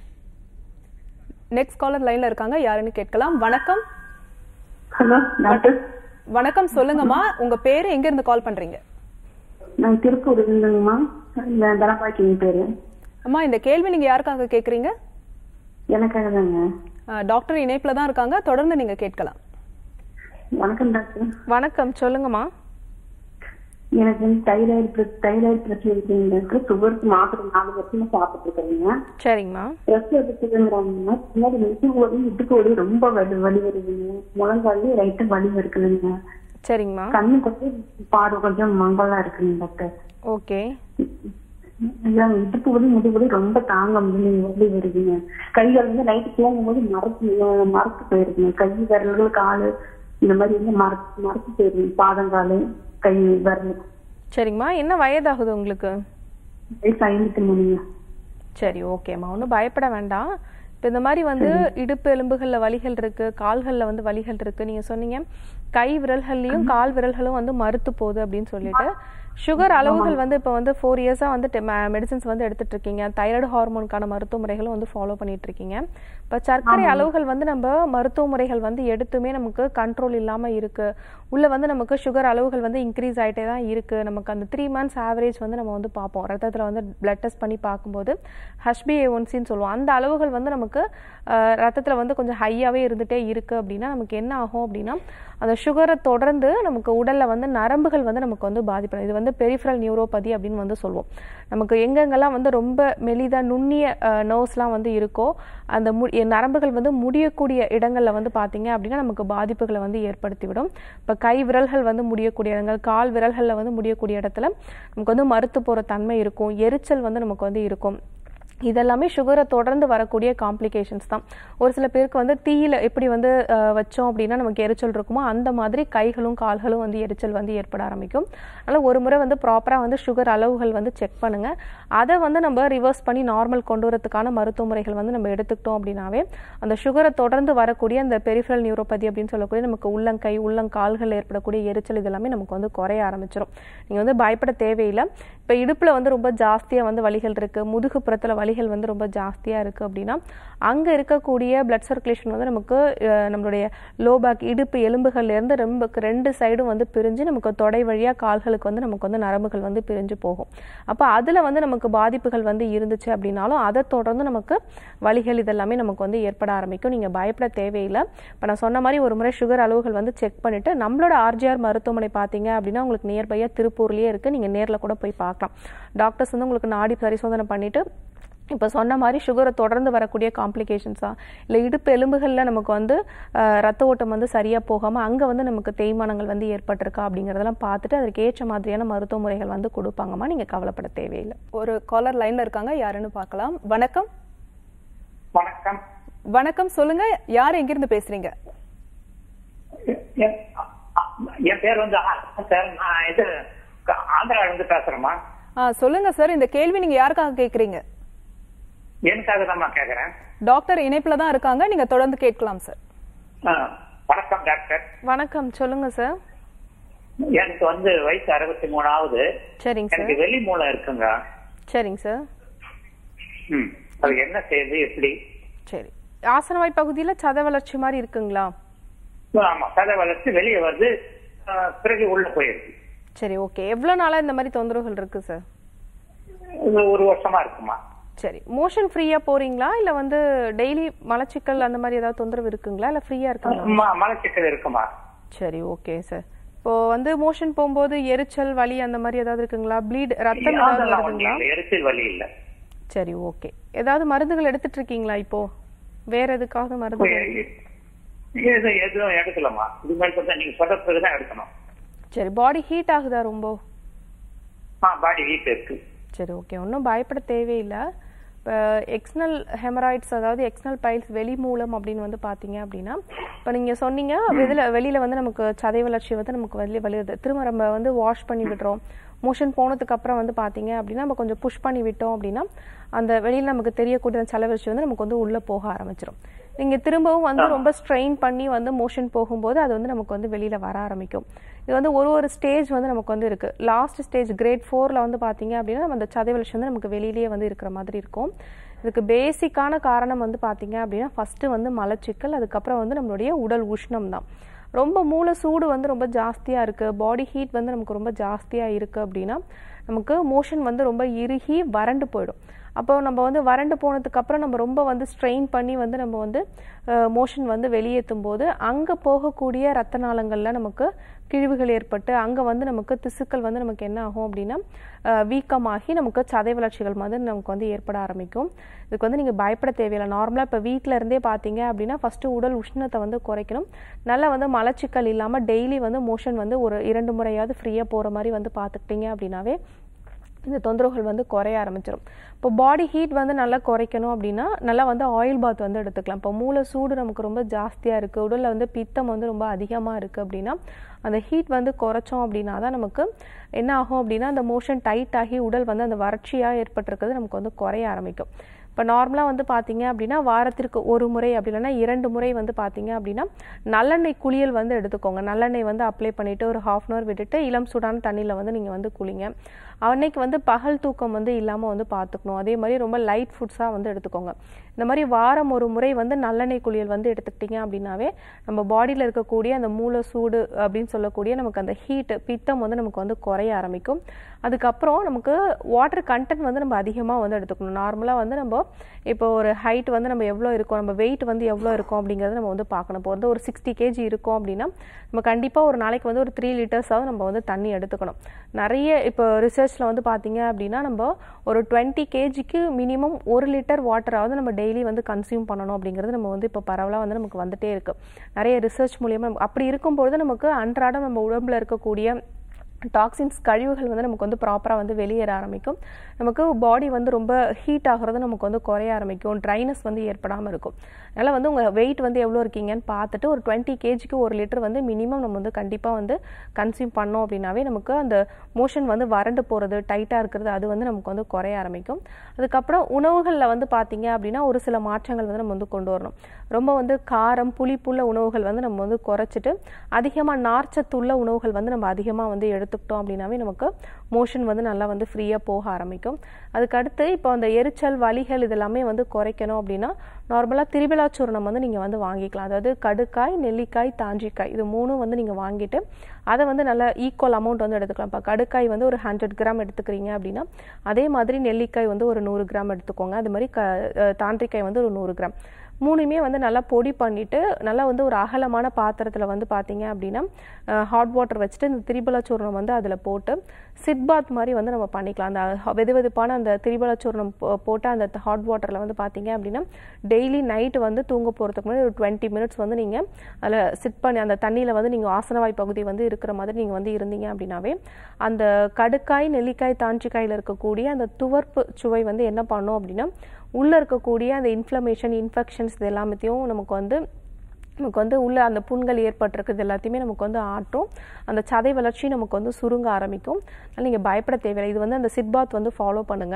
நெக்ஸ்ட் காலர் லைன்ல இருக்காங்க யாருன்னு கேட்கலாம் வணக்கம் ஹலோ டாக்டர் வணக்கம் சொல்லுங்கம்மா உங்க பேரு எங்க இருந்து கால் பண்றீங்க நான் திருப்பூர் இருந்தேங்கம்மா இந்த தனபாக்கிங்க பேரு அம்மா இந்த கேள்வி நீங்க யாருக்காக கேக்குறீங்க எனக்காக தாங்க அஹ், டாக்டர் இணைப்புல தான் இருக்காங்க தொடர்ந்து நீங்க கேட்கலாம் வணக்கம் டாக்டர் வணக்கம் சொல்லுங்கம்மா எனக்கு வந்து தைராய்டு தைராய்டு பிரச்சனை இருக்குங்க டாக்டர் சுகருக்கு மாத்திரை நாலு வருஷமா சாப்பிட்டு இருக்கிறீங்க சரிங்கம்மா ட்ரெஸ் எடுத்துக்கிறாங்கன்னா பின்னாடி நெஞ்சு வலி இடுப்பு வலி ரொம்ப வலி வலி வருதுங்க முழங்காலி ரைட்டு வலி இருக்குதுங்க சரிங்கம்மா கண்ணு கொஞ்சம் பார்வை கொஞ்சம் மங்கலா இருக்குங்க டாக்டர் ஓகே ஐயா, இடுப்பு வலி முதுகு வலி ரொம்ப தாங்க முடியல வலி வருதுங்க கைகள் வந்து நைட்டு தூங்கும்போது மறத்து அஹ் மறத்து போயிருக்குங்க கை விரல்கள் காலு இந்த மாதிரி வந்து மறத்து மறத்து போயிருங்க பாதங்காலு கை விரல் சரிங்கம்மா என்ன வயதாகுது உங்களுக்கு வயசு ஐம்பத்தி மூணுங்க சரி ஓகேம்மா ஒன்றும் பயப்பட வேண்டாம் இப்போ இந்த மாதிரி வந்து இடுப்பு எலும்புகளில் வலிகள் இருக்கு கால்களில் வந்து வலிகள் இருக்கு நீங்க சொன்னீங்க கை விரல்கள்லையும் கால் விரல்களும் வந்து மறுத்து போகுது அப்படின்னு சொல்லிட்டு சுகர் அளவுகள் வந்து இப்போ வந்து ஃபோர் இயர்ஸாக வந்து மெடிசன்ஸ் வந்து எடுத்துட்டு இருக்கீங்க தைராய்டு ஹார்மோனுக்கான மருத்துவ முறைகளும் வந்து ஃபாலோ பண்ணிட்டு இருக்கீங்க இப்போ சர்க்கரை அளவுகள் வந்து நம்ம மருத்துவ முறைகள் வந்து எடுத்துமே நமக்கு கண்ட்ரோல் இல்லாமல் இருக்கு உள்ள வந்து நமக்கு சுகர் அளவுகள் வந்து இன்க்ரீஸ் ஆயிட்டே தான் இருக்கு நமக்கு அந்த த்ரீ மந்த்ஸ் ஆவரேஜ் வந்து நம்ம வந்து பார்ப்போம் ரத்தத்தில் வந்து பிளட் டெஸ்ட் பண்ணி பார்க்கும்போது ஹஷ்பிஏ ஒன்சின்னு சொல்லுவோம் அந்த அளவுகள் வந்து நமக்கு ரத்தத்தில் வந்து கொஞ்சம் ஹையாகவே இருந்துகிட்டே இருக்கு அப்படின்னா நமக்கு என்ன ஆகும் அப்படின்னா அந்த சுகரை தொடர்ந்து நமக்கு உடல்ல வந்து நரம்புகள் வந்து நமக்கு வந்து பாதிப்படும் இது வந்து பெரிஃபரல் நியூரோபதி அப்படின்னு வந்து சொல்லுவோம் நமக்கு எங்கெங்கெல்லாம் வந்து ரொம்ப மெலிதா நுண்ணிய நர்வ்ஸ்லாம் வந்து இருக்கோ அந்த மு எ- நரம்புகள் வந்து முடியக்கூடிய இடங்கள்ல வந்து பார்த்தீங்க அப்படின்னா நமக்கு பாதிப்புகளை வந்து ஏற்படுத்திவிடும் இப்போ கை விரல்கள் வந்து முடியக்கூடிய இடங்கள் கால் விரல்களில் வந்து முடியக்கூடிய இடத்துல நமக்கு வந்து மறுத்து போகிற தன்மை இருக்கும் எரிச்சல் வந்து நமக்கு வந்து இருக்கும் இதெல்லாமே சுகரை தொடர்ந்து வரக்கூடிய காம்ப்ளிகேஷன்ஸ் தான் ஒரு சில பேருக்கு வந்து தீயில எப்படி வந்து அஹ், வச்சோம் அப்படின்னா நமக்கு எரிச்சல் இருக்குமோ அந்த மாதிரி கைகளும் கால்களும் வந்து எரிச்சல் வந்து ஏற்பட ஆரம்பிக்கும் அதனால ஒரு முறை வந்து ப்ராப்பராக வந்து சுகர் அளவுகள் வந்து செக் பண்ணுங்க அதை வந்து நம்ம ரிவர்ஸ் பண்ணி நார்மல் கொண்டு வரதுக்கான மருத்துவ முறைகள் வந்து நம்ம எடுத்துக்கிட்டோம் அப்படின்னாவே அந்த சுகரை தொடர்ந்து வரக்கூடிய அந்த பெரிஃபரல் நியூரோபதி அப்படின்னு சொல்லக்கூடிய நமக்கு உள்ளங்கை உள்ளங்கால்கள் ஏற்படக்கூடிய எரிச்சல் இதெல்லாமே நமக்கு வந்து குறைய ஆரம்பிச்சிடும் நீங்கள் வந்து பயப்பட தேவையில்லை இப்போ இடுப்பில் வந்து ரொம்ப ஜாஸ்தியாக வந்து வலிகள் இருக்கு முதுகு புறத்தில் வலிகள் வந்து ரொம்ப ஜாஸ்தியாக இருக்கு அப்படின்னா அங்கே இருக்கக்கூடிய பிளட் சர்க்குலேஷன் வந்து நமக்கு அஹ், நம்மளுடைய லோ பேக் இடுப்பு எலும்புகள்ல இருந்து ரொம்ப ரெண்டு சைடும் வந்து பிரிஞ்சு நமக்கு தொடை வழியாக கால்களுக்கு வந்து நமக்கு வந்து நரம்புகள் வந்து பிரிஞ்சு போகும் அப்போ அதில் வந்து நமக்கு பாதிப்புகள் வந்து இருந்துச்சு அப்படின்னாலும் அதை தொடர்ந்து நமக்கு வலிகள் இதெல்லாமே நமக்கு வந்து ஏற்பட ஆரம்பிக்கும் நீங்கள் பயப்பட தேவையில்லை இப்போ நான் சொன்ன மாதிரி ஒரு முறை சுகர் அளவுகள் வந்து செக் பண்ணிட்டு நம்மளோட ஆர்ஜிஆர் மருத்துவமனை பார்த்தீங்க அப்படின்னா உங்களுக்கு நியர்பையாக திருப்பூர்லேயே இருக்குது நீங்கள் நேரில் கூட போய் பார்க்கலாம் டாக்டர்ஸ் வந்து உங்களுக்கு நாடி பரிசோதனை பண்ணிட்டு இப்போ சொன்ன மாதிரி சுகரை தொடர்ந்து வரக்கூடிய காம்ப்ளிகேஷன்ஸா இல்லை இடுப்பு எலும்புகளில் நமக்கு வந்து அஹ், ரத்த ஓட்டம் வந்து சரியாக போகாமல் அங்கே வந்து நமக்கு தேய்மானங்கள் வந்து ஏற்பட்டிருக்கா அப்படிங்கிறதெல்லாம் பார்த்துட்டு அதற்கு ஏற்ற மாதிரியான மருத்துவ முறைகள் வந்து கொடுப்பாங்கம்மா நீங்கள் கவலைப்பட தேவையில்லை ஒரு காலர் லைன்ல இருக்காங்க யாருன்னு பார்க்கலாம் வணக்கம் வணக்கம் வணக்கம் சொல்லுங்க யார் எங்கிருந்து பேசுறீங்க என் என் பேர் வந்து ஆ- சார் நான் இது க- ஆந்திரால இருந்து பேசுறேம்மா ஆ சொல்லுங்க சார் இந்த கேள்வி நீங்க யாருக்காக கேக்குறீங்க எனக்காக தான் கேக்குறேன் டாக்டர் இணைப்புல தான் இருக்காங்க நீங்க தொடர்ந்து கேட்கலாம் சார் ஆ, வணக்கம் டாக்டர் வணக்கம் சொல்லுங்க சார் எனக்கு வந்து வயசு அறுபத்தி மூணாவது சரிங்க சார் எனக்கு வெளி மூலம் இருக்குங்க சரிங்க சார் ம் அது என்ன செய்யுது எப்படி சரி ஆசனவாய் பகுதியில் சத வளர்ச்சி மாதிரி இருக்குங்களா ஆமா சதை வளர்ச்சி வெளியே வந்து ஆ, பிறகு உள்ள போயிருக்கு சரி ஓகே எவ்வளோ நாளாக இந்த மாதிரி தொந்தரவுகள் இருக்கு சார் இது ஒரு வருஷமா இருக்குமா சரி மோஷன் ஃப்ரீயாக போறீங்களா இல்லை வந்து டெய்லி மலச்சிக்கல் அந்த மாதிரி ஏதாவது தொந்தரவு இருக்குங்களா இல்லை ஃப்ரீயாக இருக்குங்களா ம- மலச்சிக்கல் இருக்குமா சரி ஓகே சார் இப்போ வந்து மோஷன் போகும்போது எரிச்சல் வலி அந்த மாதிரி ஏதாவது இருக்குங்களா ப்ளீட் ரத்தம் ஏதாவது அதெல்லாம் ஒண்ணும் வருதுங்களா இல்லை எரிச்சல் வலி இல்ல சரி ஓகே ஏதாவது மருந்துகள் எடுத்துட்டு இருக்கீங்களா இப்போ வேற எதுக்காவது மருந்து எது எதுவும் எடுக்கலாமா இது மாதிரி தான் நீங்க சொல்ற பிறகுதான் எடுக்கணும் சரி பாடி ஹீட் ஆகுதா ரொம்ப ஆ பாடி ஹீட் இருக்கு சரி ஓகே ஒன்றும் பயப்பட தேவையில்லை இப்போ எக்ஸ்னல் ஹெமராய்ட்ஸ் அதாவது எக்ஸ்னல் பைல்ஸ் வெளி மூலம் அப்படின்னு வந்து பார்த்தீங்க அப்படின்னா இப்போ நீங்கள் சொன்னீங்க வெளியில் வெளியில் வந்து நமக்கு சதை வளர்ச்சி வந்து நமக்கு வெளியே வலியுது திரும்ப நம்ம வந்து வாஷ் பண்ணி விடுறோம் மோஷன் போனதுக்கு அப்புறம் வந்து பார்த்தீங்க அப்படின்னா நம்ம கொஞ்சம் புஷ் பண்ணி விட்டோம் அப்படின்னா அந்த வெளியில் நமக்கு தெரியக்கூடிய அந்த சலை வளர்ச்சி வந்து நமக்கு வந்து உள்ளே போக ஆரம்பிச்சிடும் நீங்கள் திரும்பவும் வந்து ரொம்ப ஸ்ட்ரெயின் பண்ணி வந்து மோஷன் போகும்போது அது வந்து நமக்கு வந்து வெளியில் வர ஆரம்பிக்கும் இது வந்து ஒரு ஒரு ஸ்டேஜ் வந்து நமக்கு வந்து இருக்கு லாஸ்ட் ஸ்டேஜ் கிரேட் ஃபோரில் வந்து பார்த்தீங்க அப்படின்னா நம்ம அந்த சதை வளர்ச்சி வந்து நமக்கு வெளியிலேயே வந்து இருக்கிற மாதிரி இருக்கும் இதுக்கு பேசிக்கான காரணம் வந்து பார்த்தீங்க அப்படின்னா ஃபர்ஸ்ட் வந்து மலச்சிக்கல் அதுக்கப்புறம் வந்து நம்மளுடைய உடல் உஷ்ணம் தான் ரொம்ப மூளை சூடு வந்து ரொம்ப ஜாஸ்தியாக இருக்குது பாடி ஹீட் வந்து நமக்கு ரொம்ப ஜாஸ்தியாக இருக்குது அப்படின்னா நமக்கு மோஷன் வந்து ரொம்ப இறுகி வறண்டு போயிடும் அப்போ நம்ம வந்து வறண்டு போனதுக்கு அப்புறம் நம்ம ரொம்ப வந்து ஸ்ட்ரெயின் பண்ணி வந்து நம்ம வந்து மோஷன் வந்து வெளியேற்றும் போது அங்கே போகக்கூடிய ரத்த நாளங்கள்ல நமக்கு கிழிவுகள் ஏற்பட்டு அங்கே வந்து நமக்கு திசுக்கள் வந்து நமக்கு என்ன ஆகும் அப்படின்னா அஹ், வீக்கமாகி நமக்கு சதை வளர்ச்சிகள் வந்து நமக்கு வந்து ஏற்பட ஆரம்பிக்கும் இதுக்கு வந்து நீங்கள் பயப்பட தேவையில்லை நார்மலாக இப்போ வீட்டில் இருந்தே பார்த்தீங்க அப்படின்னா ஃபஸ்ட்டு உடல் உஷ்ணத்தை வந்து குறைக்கணும் நல்லா வந்து மலச்சிக்கல் இல்லாமல் டெய்லி வந்து மோஷன் வந்து ஒரு இரண்டு முறையாவது ஃப்ரீயாக போகிற மாதிரி வந்து பார்த்துக்கிட்டீங்க அப்படின்னாவே இந்த தொந்தரவுகள் வந்து குறைய ஆரம்பிச்சிடும் இப்போ பாடி ஹீட் வந்து நல்லா குறைக்கணும் அப்படின்னா நல்லா வந்து ஆயில் பாத் வந்து எடுத்துக்கலாம் இப்போ மூளை சூடு நமக்கு ரொம்ப ஜாஸ்தியாக இருக்குது உடலில் வந்து பித்தம் வந்து ரொம்ப அதிகமாக இருக்குது அப்படின்னா அந்த ஹீட் வந்து குறைச்சோம் அப்படின்னா தான் நமக்கு என்ன ஆகும் அப்படின்னா அந்த மோஷன் டைட் ஆகி உடல் வந்து அந்த வறட்சியாக ஏற்பட்டிருக்கிறது நமக்கு வந்து குறைய ஆரம்பிக்கும் இப்போ நார்மலாக வந்து பார்த்தீங்க அப்படின்னா வாரத்திற்கு ஒரு முறை அப்படி இல்லைன்னா இரண்டு முறை வந்து பார்த்தீங்க அப்படின்னா நல்லெண்ணெய் குளியல் வந்து எடுத்துக்கோங்க நல்லெண்ணெய் வந்து அப்ளை பண்ணிவிட்டு ஒரு ஹாஃப் அன் ஹவர் விட்டுட்டு இளம் சூடான தண்ணியில் வந்து நீங்கள் வந்து குளிங்க அன்னைக்கு வந்து பகல் தூக்கம் வந்து இல்லாமல் வந்து பார்த்துக்கணும் அதே மாதிரி ரொம்ப லைட் ஃபுட்ஸாக வந்து எடுத்துக்கோங்க இந்த மாதிரி வாரம் ஒரு முறை வந்து நல்லெண்ணெய் குளியல் வந்து எடுத்துக்கிட்டீங்க அப்படின்னாவே நம்ம பாடியில் இருக்கக்கூடிய அந்த மூளை சூடு அப்படின்னு சொல்லக்கூடிய நமக்கு அந்த ஹீட் பித்தம் வந்து நமக்கு வந்து குறைய ஆரம்பிக்கும் அதுக்கப்புறம் நமக்கு வாட்டர் கண்டென்ட் வந்து நம்ம அதிகமாக வந்து எடுத்துக்கணும் நார்மலாக வந்து நம்ம இப்போ ஒரு ஹைட் வந்து நம்ம எவ்வளோ இருக்கோம் நம்ம வெயிட் வந்து எவ்வளோ இருக்கும் அப்படிங்கிறத நம்ம வந்து பார்க்கணும் இப்போ வந்து ஒரு சிக்ஸ்டி கேஜி இருக்கும் அப்படின்னா நம்ம கண்டிப்பாக ஒரு நாளைக்கு வந்து ஒரு த்ரீ லிட்டர்ஸாவது நம்ம வந்து தண்ணி எடுத்துக்கணும் நிறைய இப்போ ரிசர்ச்சில் வந்து பார்த்தீங்க அப்படின்னா நம்ம ஒரு டுவெண்ட்டி கேஜிக்கு மினிமம் ஒரு லிட்டர் வாட்டராவது நம்ம டெய்லி வந்து கன்சியூம் பண்ணணும் அப்படிங்கிறது நம்ம வந்து இப்போ பரவலாக வந்து நமக்கு வந்துட்டே இருக்கு நிறைய ரிசர்ச் மூலியமாக அப்படி இருக்கும்பொழுது நமக்கு அன்றாடம் நம்ம உடம்புல இருக்கக்கூடிய டாக்ஸின்ஸ் கழிவுகள் வந்து நமக்கு வந்து ப்ராப்பராக வந்து வெளியேற ஆரம்பிக்கும் நமக்கு பாடி வந்து ரொம்ப ஹீட் ஆகுறது நமக்கு வந்து குறைய ஆரம்பிக்கும் ட்ரைனஸ் வந்து ஏற்படாமல் இருக்கும் அதனால் வந்து உங்கள் வெயிட் வந்து எவ்வளோ இருக்கீங்கன்னு பார்த்துட்டு ஒரு டுவெண்ட்டி கேஜிக்கு ஒரு லிட்டர் வந்து மினிமம் நம்ம வந்து கண்டிப்பாக வந்து கன்சியூம் பண்ணோம் அப்படின்னாவே நமக்கு அந்த மோஷன் வந்து வறண்டு போகிறது டைட்டாக இருக்கிறது அது வந்து நமக்கு வந்து குறைய ஆரம்பிக்கும் அதுக்கப்புறம் உணவுகளில் வந்து பார்த்தீங்க அப்படின்னா ஒரு சில மாற்றங்கள் வந்து நம்ம வந்து கொண்டு வரணும் ரொம்ப வந்து காரம் புளிப்புள்ள உணவுகள் வந்து நம்ம வந்து குறைச்சிட்டு அதிகமாக நார்ச்சத்துள்ள உணவுகள் வந்து நம்ம அதிகமாக வந்து எடுத்துக்கிட்டோம் அப்படின்னாவே நமக்கு மோஷன் வந்து நல்லா வந்து ஃப்ரீயாக போக ஆரம்பிக்கும் அதுக்கடுத்து இப்போ அந்த எரிச்சல் வலிகள் இதெல்லாமே வந்து குறைக்கணும் அப்படின்னா நார்மலாக திரிபிலா சூர்ணம் வந்து நீங்கள் வந்து வாங்கிக்கலாம் அதாவது கடுக்காய் நெல்லிக்காய் தாஞ்சிக்காய் இது மூணும் வந்து நீங்கள் வாங்கிட்டு அதை வந்து நல்ல ஈக்குவல் அமௌண்ட் வந்து எடுத்துக்கலாம் இப்போ கடுக்காய் வந்து ஒரு ஹண்ட்ரட் கிராம் எடுத்துக்கிறீங்க அப்படின்னா அதே மாதிரி நெல்லிக்காய் வந்து ஒரு நூறு கிராம் எடுத்துக்கோங்க அது மாதிரி க அஹ் தாண்டிக்காய் வந்து ஒரு நூறு கிராம் மூணுமே வந்து நல்லா பொடி பண்ணிட்டு நல்லா வந்து ஒரு அகலமான பாத்திரத்தில் வந்து பார்த்தீங்க அப்படின்னா ஹாட் வாட்டர் வச்சுட்டு இந்த திரிபலா சூர்ணம் வந்து அதில் போட்டு சிட் பாத் மாதிரி வந்து நம்ம பண்ணிக்கலாம் அந்த வெது வெதுப்பான அந்த திரிபலா சூர்ணம் போ- போட்டு அந்த ஹாட் வாட்டரில் வந்து பார்த்தீங்க அப்படின்னா டெய்லி நைட்டு வந்து தூங்க போகிறதுக்கு முன்னாடி ஒரு டுவெண்ட்டி மினிட்ஸ் வந்து நீங்கள் அதில் சிட் பண்ணி அந்த தண்ணியில் வந்து நீங்கள் ஆசனவாய் பகுதி வந்து இருக்கிற மாதிரி நீங்கள் வந்து இருந்தீங்க அப்படின்னாவே அந்த கடுக்காய் நெல்லிக்காய் தாஞ்சிக்காயில் இருக்கக்கூடிய அந்த துவர்ப்பு சுவை வந்து என்ன பண்ணும் அப்படின்னா உள்ளே இருக்கக்கூடிய அந்த இன்ஃப்ளமேஷன் இன்ஃபெக்ஷன்ஸ் இது எல்லாத்தையும் நமக்கு வந்து நமக்கு வந்து உள்ள அந்த புண்கள் ஏற்பட்டிருக்குது எல்லாத்தையுமே நமக்கு வந்து ஆட்டும் அந்த சதை வளர்ச்சி நமக்கு வந்து சுருங்க ஆரம்பிக்கும் அதனால் நீங்கள் பயப்பட தேவையில்லை இது வந்து அந்த சிட்பாத் வந்து ஃபாலோ பண்ணுங்கள்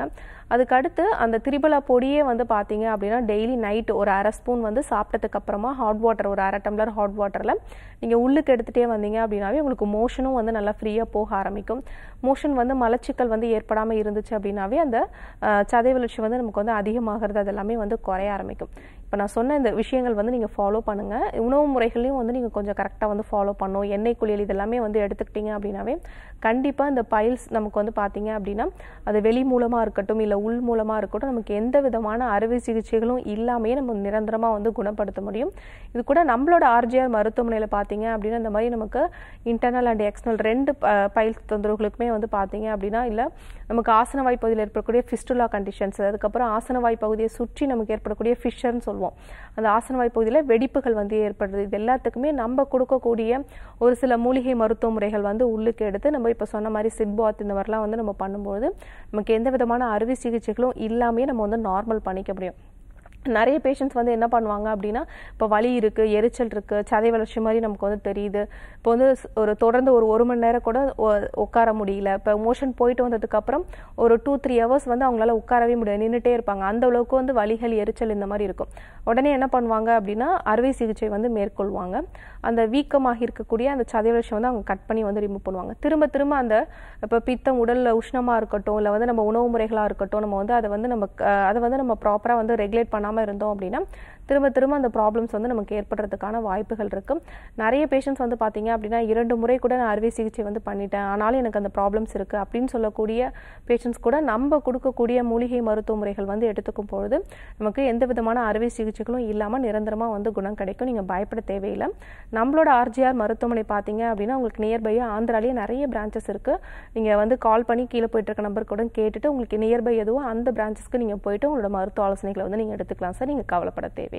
அதுக்கு அடுத்து அந்த திரிபலா பொடியே வந்து பார்த்தீங்க அப்படின்னா டெய்லி நைட் ஒரு அரை ஸ்பூன் வந்து சாப்பிட்டதுக்கு அப்புறமா ஹாட் வாட்டர் ஒரு அரை டம்ளர் ஹாட் வாட்டரில் நீங்கள் உள்ளுக்கு எடுத்துகிட்டே வந்தீங்க அப்படின்னாவே உங்களுக்கு மோஷனும் வந்து நல்லா ஃப்ரீயாக போக ஆரம்பிக்கும் மோஷன் வந்து மலச்சிக்கல் வந்து ஏற்படாமல் இருந்துச்சு அப்படின்னாவே அந்த அஹ், சதை வளர்ச்சி வந்து நமக்கு வந்து அதிகமாகிறது அது எல்லாமே வந்து குறைய ஆரம்பிக்கும் இப்போ நான் சொன்ன இந்த விஷயங்கள் வந்து நீங்கள் ஃபாலோ பண்ணுங்கள் உணவு முறைகளையும் வந்து நீங்கள் கொஞ்சம் கரெக்டாக வந்து ஃபாலோ பண்ணணும் எண்ணெய் குளியல் இதெல்லாமே வந்து எடுத்துக்கிட்டீங்க அப்படின்னாவே கண்டிப்பாக இந்த பைல்ஸ் நமக்கு வந்து பார்த்தீங்க அப்படின்னா அது வெளி மூலமாக இருக்கட்டும் இல்லை உள் மூலமாக இருக்கட்டும் நமக்கு எந்த விதமான அறுவை சிகிச்சைகளும் இல்லாமையே நம்ம நிரந்தரமாக வந்து குணப்படுத்த முடியும் இது கூட நம்மளோட ஆர்ஜிஆர் மருத்துவமனையில் பார்த்தீங்க அப்படின்னா இந்த மாதிரி நமக்கு இன்டர்னல் அண்ட் எக்ஸ்டர்னல் ரெண்டு பைல்ஸ் தொந்தரவுகளுக்குமே வந்து பார்த்தீங்க அப்படின்னா இல்லை நமக்கு ஆசனவாய் பகுதியில் ஏற்படக்கூடிய ஃபிஸ்டுலா கண்டிஷன்ஸ் அதுக்கப்புறம் ஆசனவாய் பகுதியை சுற்றி நமக்கு ஏற்படக்கூடிய ஃபிஷர்னு சொல்லுவோம் அந்த ஆசனவாய் பகுதியில் வெடிப்புகள் வந்து ஏற்படுது இது எல்லாத்துக்குமே நம்ம கொடுக்கக்கூடிய ஒரு சில மூலிகை மருத்துவ முறைகள் வந்து உள்ளுக்கு எடுத்து நம்ம இப்போ சொன்ன மாதிரி சிட்பாத் இந்த மாதிரிலாம் வந்து நம்ம பண்ணும்போது நமக்கு எந்த விதமான அறுவை சிகிச்சைகளும் இல்லாமே நம்ம வந்து நார்மல் பண்ணிக்க முடியும் நிறைய பேஷண்ட்ஸ் வந்து என்ன பண்ணுவாங்க அப்படின்னா இப்போ வலி இருக்கு எரிச்சல் இருக்கு சதை வளர்ச்சி மாதிரி நமக்கு வந்து தெரியுது இப்போ வந்து ஸ்- ஒரு தொடர்ந்து ஒரு ஒரு மணி நேரம் கூட ஒ- உட்கார முடியல இப்போ மோஷன் போயிட்டு வந்ததுக்கு அப்புறம் ஒரு டூ த்ரீ ஹவர்ஸ் வந்து அவங்களால உட்காரவே முடியாது நின்றுட்டே இருப்பாங்க அந்த அளவுக்கு வந்து வலிகள் எரிச்சல் இந்த மாதிரி இருக்கும் உடனே என்ன பண்ணுவாங்க அப்படின்னா அறுவை சிகிச்சை வந்து மேற்கொள்வாங்க அந்த வீக்கமாக இருக்கக்கூடிய அந்த சதை வளர்ச்சி வந்து அவங்க கட் பண்ணி வந்து ரிமூவ் பண்ணுவாங்க திரும்ப திரும்ப அந்த இப்போ பித்தம் உடல்ல உஷ்ணமா இருக்கட்டும் இல்லை வந்து நம்ம உணவு முறைகளா இருக்கட்டும் நம்ம வந்து அதை வந்து நம்ம அஹ், அதை வந்து நம்ம ப்ராப்பரா வந்து ரெகுலேட் பண்ணாம இருந்தோம் அப்படின்னா திரும்ப திரும்ப அந்த ப்ராப்ளம்ஸ் வந்து நமக்கு ஏற்படுறதுக்கான வாய்ப்புகள் இருக்கு நிறைய பேஷண்ட்ஸ் வந்து பாத்தீங்க அப்படின்னா இரண்டு முறை கூட நான் அறுவை சிகிச்சை வந்து பண்ணிட்டேன் ஆனாலும் எனக்கு அந்த ப்ராப்ளம்ஸ் இருக்கு அப்படின்னு சொல்லக்கூடிய பேஷண்ட்ஸ் கூட நம்ம கொடுக்கக்கூடிய மூலிகை மருத்துவ முறைகள் வந்து எடுத்துக்கும் பொழுது நமக்கு எந்த விதமான அறுவை சிகிச்சைகளும் இல்லாம நிரந்தரமா வந்து குணம் கிடைக்கும் நீங்க பயப்பட தேவையில்லை நம்மளோட ஆர்ஜிஆர் மருத்துவமனை பார்த்தீங்க அப்படின்னா உங்களுக்கு நியர்பையா ஆந்திராலேயே நிறைய பிரான்ச்சஸ் இருக்கு நீங்க வந்து கால் பண்ணி கீழே போயிட்டு இருக்க நம்பர் கூட கேட்டுட்டு உங்களுக்கு நியர்பை எதுவோ அந்த பிரான்ச்சஸ்க்கு நீங்க போயிட்டு உங்களோட மருத்துவ ஆலோசனைகளை வந்து நீங்க எடுத்துக்கலாம் சார் நீங்க கவலைப்பட தேவையில்லை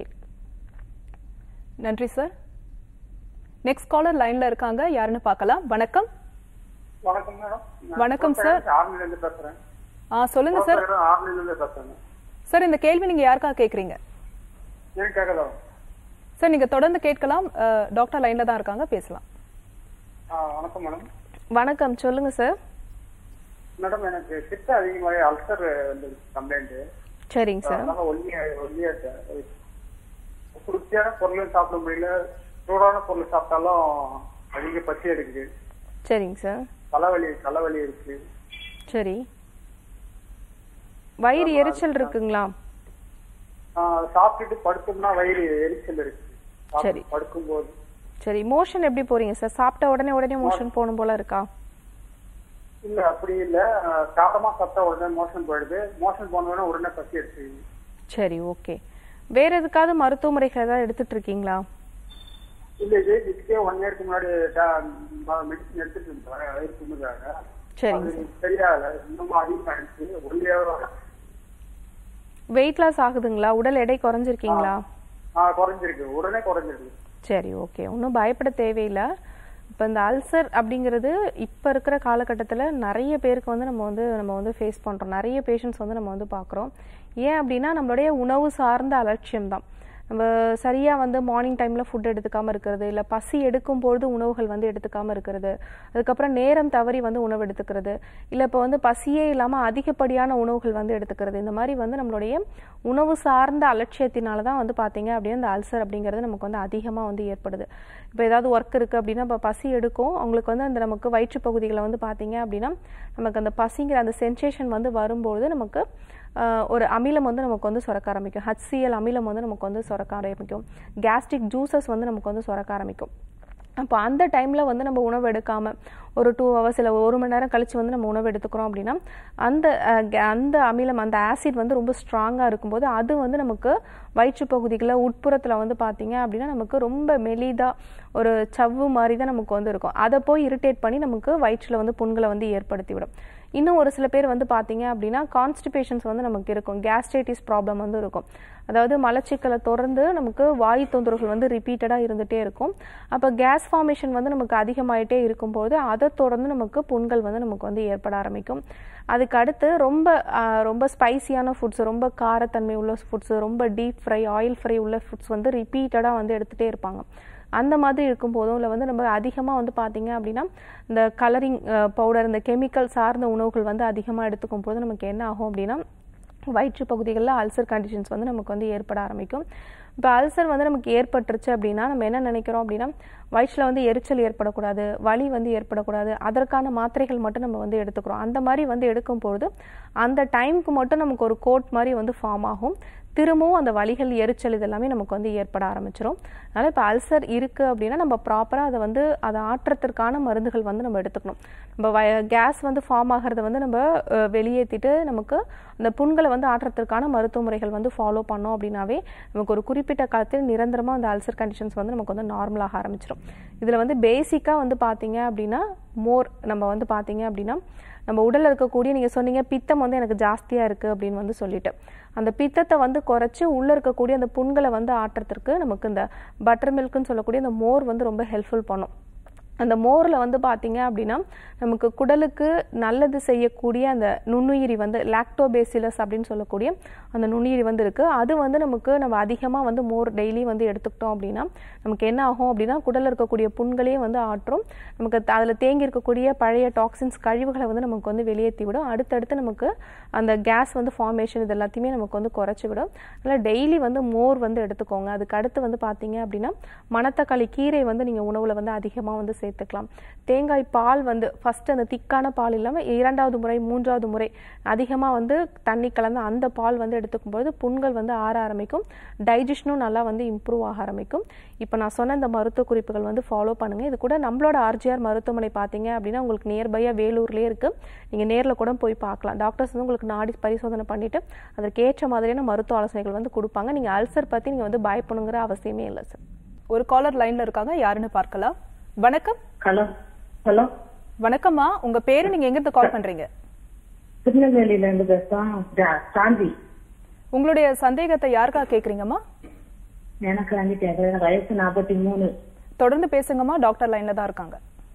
நன்றி சார் நெக்ஸ்ட் காலர் லைன்ல இருக்காங்க யாருன்னு பார்க்கலாம் வணக்கம் வணக்கம் மேடம் வணக்கம் சார். ஆர்மில இருந்து பேசுறேன் ஆ சொல்லுங்க சார் ஆர்மில இருந்து பேசுறேன் சார் இந்த கேள்வி நீங்க யாருக்காக கேக்குறீங்க ஏன் கேட்கல சார் நீங்க தொடர்ந்து கேட்கலாம் அஹ், டாக்டர் லைன்ல தான் இருக்காங்க பேசலாம் வணக்கம் மேடம் வணக்கம் சொல்லுங்க சார் மேடம் எனக்கு பித்த அதிகமாக அல்சர் வந்து கம்ப்ளைண்ட் சரிங்க சார் அதனால ஒல்லியா ஒல்லியா குளிர்ச்சியான பொருளும் சாப்பிட முடியல சூடான பொருள் சாப்பிட்டாலும் அதிக பசி எடுக்குது சரிங்க சார் தலைவலி தலைவலி இருக்கு சரி வயிறு எரிச்சல் இருக்குங்களா ஆஹ் சாப்பிட்டுட்டு படுத்தோம்னா வயிறு எரிச்சல் இருக்கு சாப்பிட்டு சரி. படுக்கும்போது சரி மோஷன் எப்படி போறீங்க சார் சாப்பிட்ட உடனே உடனே மோஷன் போகணும் போல இருக்கா இல்ல அப்படி இல்ல ஆஹ் சாதமா சாப்பிட்டா உடனே மோஷன் போயிடுது மோஷன் போன உடனே உடனே பசி எடுத்துக்குது சரி ஓகே வேற எதுக்காவது மருத்துவ முறைகள் ஏதாவது எடுத்துட்டு இருக்கீங்களா இல்ல இது இதுக்கே ஒன் இயருக்கு முன்னாடி மெடிசன் எடுத்துட்டு இருந்தேன் வயிறு தும்முதாக சரிங்க அது சரியாகல இன்னும் அதிகமாயிடுச்சு ஒல்லியாக வெயிட் லாஸ் ஆகுதுங்களா உடல் எடை குறைஞ்சிருக்கீங்களா ஆஹ் குறைஞ்சிருக்கு உடனே குறைஞ்சிருக்கு சரி ஓகே ஒன்றும் பயப்பட தேவையில்லை இப்போ இந்த அல்சர் அப்படிங்கிறது இப்போ இருக்கிற காலகட்டத்தில் நிறைய பேருக்கு வந்து நம்ம வந்து நம்ம வந்து ஃபேஸ் பண்ணுறோம் நிறைய பேஷண்ட்ஸ் வந்து நம்ம வந்து பார்க்குறோம் ஏன் அப்படின்னா நம்மளுடைய உணவு சார்ந்த அலட்சியம் தான் நம்ம சரியாக வந்து மார்னிங் டைமில் ஃபுட் எடுத்துக்காமல் இருக்கிறது இல்லை பசி எடுக்கும் பொழுது உணவுகள் வந்து எடுத்துக்காமல் இருக்கிறது அதுக்கப்புறம் நேரம் தவறி வந்து உணவு எடுத்துக்கிறது இல்லை இப்போ வந்து பசியே இல்லாமல் அதிகப்படியான உணவுகள் வந்து எடுத்துக்கிறது இந்த மாதிரி வந்து நம்மளுடைய உணவு சார்ந்த அலட்சியத்தினால தான் வந்து பார்த்தீங்க அப்படின்னா இந்த அல்சர் அப்படிங்கிறது நமக்கு வந்து அதிகமாக வந்து ஏற்படுது இப்போ ஏதாவது ஒர்க் இருக்குது அப்படின்னா இப்போ பசி எடுக்கும் அவங்களுக்கு வந்து அந்த நமக்கு வயிற்று பகுதிகளை வந்து பார்த்தீங்க அப்படின்னா நமக்கு அந்த பசிங்கிற அந்த சென்சேஷன் வந்து வரும்பொழுது நமக்கு ஆஹ், ஒரு அமிலம் வந்து நமக்கு வந்து சுரக்க ஆரம்பிக்கும் HCl அமிலம் வந்து நமக்கு வந்து சுரக்க ஆரம்பிக்கும் கேஸ்ட்ரிக் ஜூசஸ் வந்து நமக்கு வந்து சுரக்க ஆரம்பிக்கும் அப்போ அந்த டைமில் வந்து நம்ம உணவு எடுக்காமல் ஒரு டூ ஹவர்ஸ் இல்லை ஒரு மணி நேரம் கழிச்சு வந்து நம்ம உணவு எடுத்துக்கிறோம் அப்படின்னா அந்த அஹ், ga- அந்த அமிலம் அந்த ஆசிட் வந்து ரொம்ப ஸ்ட்ராங்காக இருக்கும்போது அது வந்து நமக்கு வயிற்று பகுதிகளில் உட்புறத்தில் வந்து பார்த்தீங்க அப்படின்னா நமக்கு ரொம்ப மெலிதாக ஒரு சவ்வு மாதிரி தான் நமக்கு வந்து இருக்கும் அதை போய் இரிட்டேட் பண்ணி நமக்கு வயிற்றில் வந்து புண்களை வந்து ஏற்படுத்தி விடும் இன்னும் ஒரு சில பேர் வந்து பார்த்தீங்க அப்படின்னா கான்ஸ்டிபேஷன்ஸ் வந்து நமக்கு இருக்கும் கேஸ்ட்ரைட்டிஸ் ப்ராப்ளம் வந்து இருக்கும் அதாவது மலச்சிக்கலை தொடர்ந்து நமக்கு வாயு தொந்தரவுகள் வந்து ரிப்பீட்டடாக இருந்துகிட்டே இருக்கும் அப்போ கேஸ் ஃபார்மேஷன் வந்து நமக்கு அதிகமாயிட்டே இருக்கும்போது அதை தொடர்ந்து நமக்கு புண்கள் வந்து நமக்கு வந்து ஏற்பட ஆரம்பிக்கும் அதுக்கு அடுத்து ரொம்ப ஆஹ், ரொம்ப ஸ்பைசியான ஃபுட்ஸ் ரொம்ப காரத்தன்மை உள்ள ஃபுட்ஸ் ரொம்ப டீப் ஃப்ரை ஆயில் ஃப்ரை உள்ள ஃபுட்ஸ் வந்து ரிப்பீட்டடாக வந்து எடுத்துகிட்டே இருப்பாங்க அந்த மாதிரி இருக்கும் போதும் இல்லை வந்து நம்ம அதிகமாக வந்து பார்த்தீங்க அப்படின்னா இந்த கலரிங் பவுடர் இந்த கெமிக்கல் சார்ந்த உணவுகள் வந்து அதிகமாக எடுத்துக்கும் போது நமக்கு என்ன ஆகும் அப்படின்னா வயிற்று பகுதிகளில் அல்சர் கண்டிஷன்ஸ் வந்து நமக்கு வந்து ஏற்பட ஆரம்பிக்கும் இப்போ அல்சர் வந்து நமக்கு ஏற்பட்டுருச்சு அப்படின்னா நம்ம என்ன நினைக்கிறோம் அப்படின்னா வயிற்றில் வந்து எரிச்சல் ஏற்படக்கூடாது வலி வந்து ஏற்படக்கூடாது அதற்கான மாத்திரைகள் மட்டும் நம்ம வந்து எடுத்துக்கிறோம் அந்த மாதிரி வந்து எடுக்கும் பொழுது அந்த டைமுக்கு மட்டும் நமக்கு ஒரு கோட் மாதிரி வந்து ஃபார்ம் ஆகும் திரும்பவும் அந்த வலிகள் எரிச்சல் இதெல்லாமே நமக்கு வந்து ஏற்பட ஆரம்பிச்சிடும் அதனால் இப்போ அல்சர் இருக்குது அப்படின்னா நம்ம ப்ராப்பராக அதை வந்து அதை ஆற்றத்திற்கான மருந்துகள் வந்து நம்ம எடுத்துக்கணும் நம்ம கேஸ் வந்து ஃபார்ம் ஆகிறத வந்து நம்ம அஹ், வெளியேற்றிட்டு நமக்கு அந்த புண்களை வந்து ஆற்றத்திற்கான மருத்துவ முறைகள் வந்து ஃபாலோ பண்ணோம் அப்படின்னாவே நமக்கு ஒரு குறிப்பிட்ட காலத்தில் நிரந்தரமாக அந்த அல்சர் கண்டிஷன்ஸ் வந்து நமக்கு வந்து நார்மலாக ஆரம்பிச்சிடும் இதில் வந்து பேசிக்காக வந்து பார்த்தீங்க அப்படின்னா மோர் நம்ம வந்து பார்த்தீங்க அப்படின்னா நம்ம உடல்ல இருக்கக்கூடிய நீங்கள் சொன்னீங்க பித்தம் வந்து எனக்கு ஜாஸ்தியாக இருக்குது அப்படின்னு வந்து சொல்லிட்டு அந்த பித்தத்தை வந்து குறைச்சி உள்ளே இருக்கக்கூடிய அந்த புண்களை வந்து ஆட்டுறதுக்கு நமக்கு இந்த பட்டர் மில்க்னு சொல்லக்கூடிய அந்த மோர் வந்து ரொம்ப ஹெல்ப்ஃபுல் பண்ணும் அந்த மோரில் வந்து பார்த்தீங்க அப்படின்னா நமக்கு குடலுக்கு நல்லது செய்யக்கூடிய அந்த நுண்ணுயிரி வந்து லாக்டோபேசிலஸ் அப்படின்னு சொல்லக்கூடிய அந்த நுண்ணுயிரி வந்து இருக்குது அது வந்து நமக்கு நம்ம அதிகமாக வந்து மோர் டெய்லி வந்து எடுத்துக்கிட்டோம் அப்படின்னா நமக்கு என்ன ஆகும் அப்படின்னா குடலில் இருக்கக்கூடிய புண்களையும் வந்து ஆற்றும் நமக்கு அதில் தேங்கி இருக்கக்கூடிய பழைய டாக்ஸின்ஸ் கழிவுகளை வந்து நமக்கு வந்து வெளியேற்றி விடும் அடுத்தடுத்து நமக்கு அந்த கேஸ் வந்து ஃபார்மேஷன் இது எல்லாத்தையுமே நமக்கு வந்து குறைச்சி விடும் அதனால் டெய்லி வந்து மோர் வந்து எடுத்துக்கோங்க அதுக்கு அடுத்து வந்து பார்த்தீங்க அப்படின்னா மணத்தக்காளி கீரை வந்து நீங்கள் உணவில் வந்து அதிகமாக வந்து சேர்த்துக்கலாம் தேங்காய் பால் வந்து ஃபஸ்ட்டு அந்த திக்கான பால் இல்லாமல் இரண்டாவது முறை மூன்றாவது முறை அதிகமாக வந்து தண்ணி கலந்து அந்த பால் வந்து எடுத்துக்கும்போது புண்கள் வந்து ஆற ஆரம்பிக்கும் டைஜஷனும் நல்லா வந்து இம்ப்ரூவ் ஆக ஆரம்பிக்கும் இப்போ நான் சொன்ன இந்த மருத்துவ குறிப்புகள் வந்து ஃபாலோ பண்ணுங்கள் இது கூட நம்மளோட ஆர்ஜிஆர் மருத்துவமனை பார்த்தீங்க அப்படின்னா உங்களுக்கு நியர்பையாக வேலூர்லேயே இருக்குது நீங்கள் நேரில் கூட போய் பார்க்கலாம் டாக்டர்ஸ் வந்து உங்களுக்கு நாடி பரிசோதனை பண்ணிவிட்டு அதற்கு ஏற்ற மாதிரியான மருத்துவ ஆலோசனைகள் வந்து கொடுப்பாங்க நீங்கள் அல்சர் பற்றி நீங்கள் வந்து பயப்படணுங்கிற அவசியமே இல்லை சார் ஒரு காலர் லைன்ல இருக்காங்க யாருன்னு பார்க்கலாம் வணக்கம் ஹலோ ஹலோ வணக்கம்மா உங்க பேரு நீங்க எங்க இருந்து கால் பண்றீங்க திருநெல்வேலியில இருந்து பேசுறோம் ஜா- சாந்தி உங்களுடைய சந்தேகத்தை யாருக்கா கேக்குறீங்கம்மா எனக்கு வந்துட்டு அது வயசு நாற்பத்தி மூணு தொடர்ந்து பேசுங்கம்மா டாக்டர் லைன்ல தான் இருக்காங்க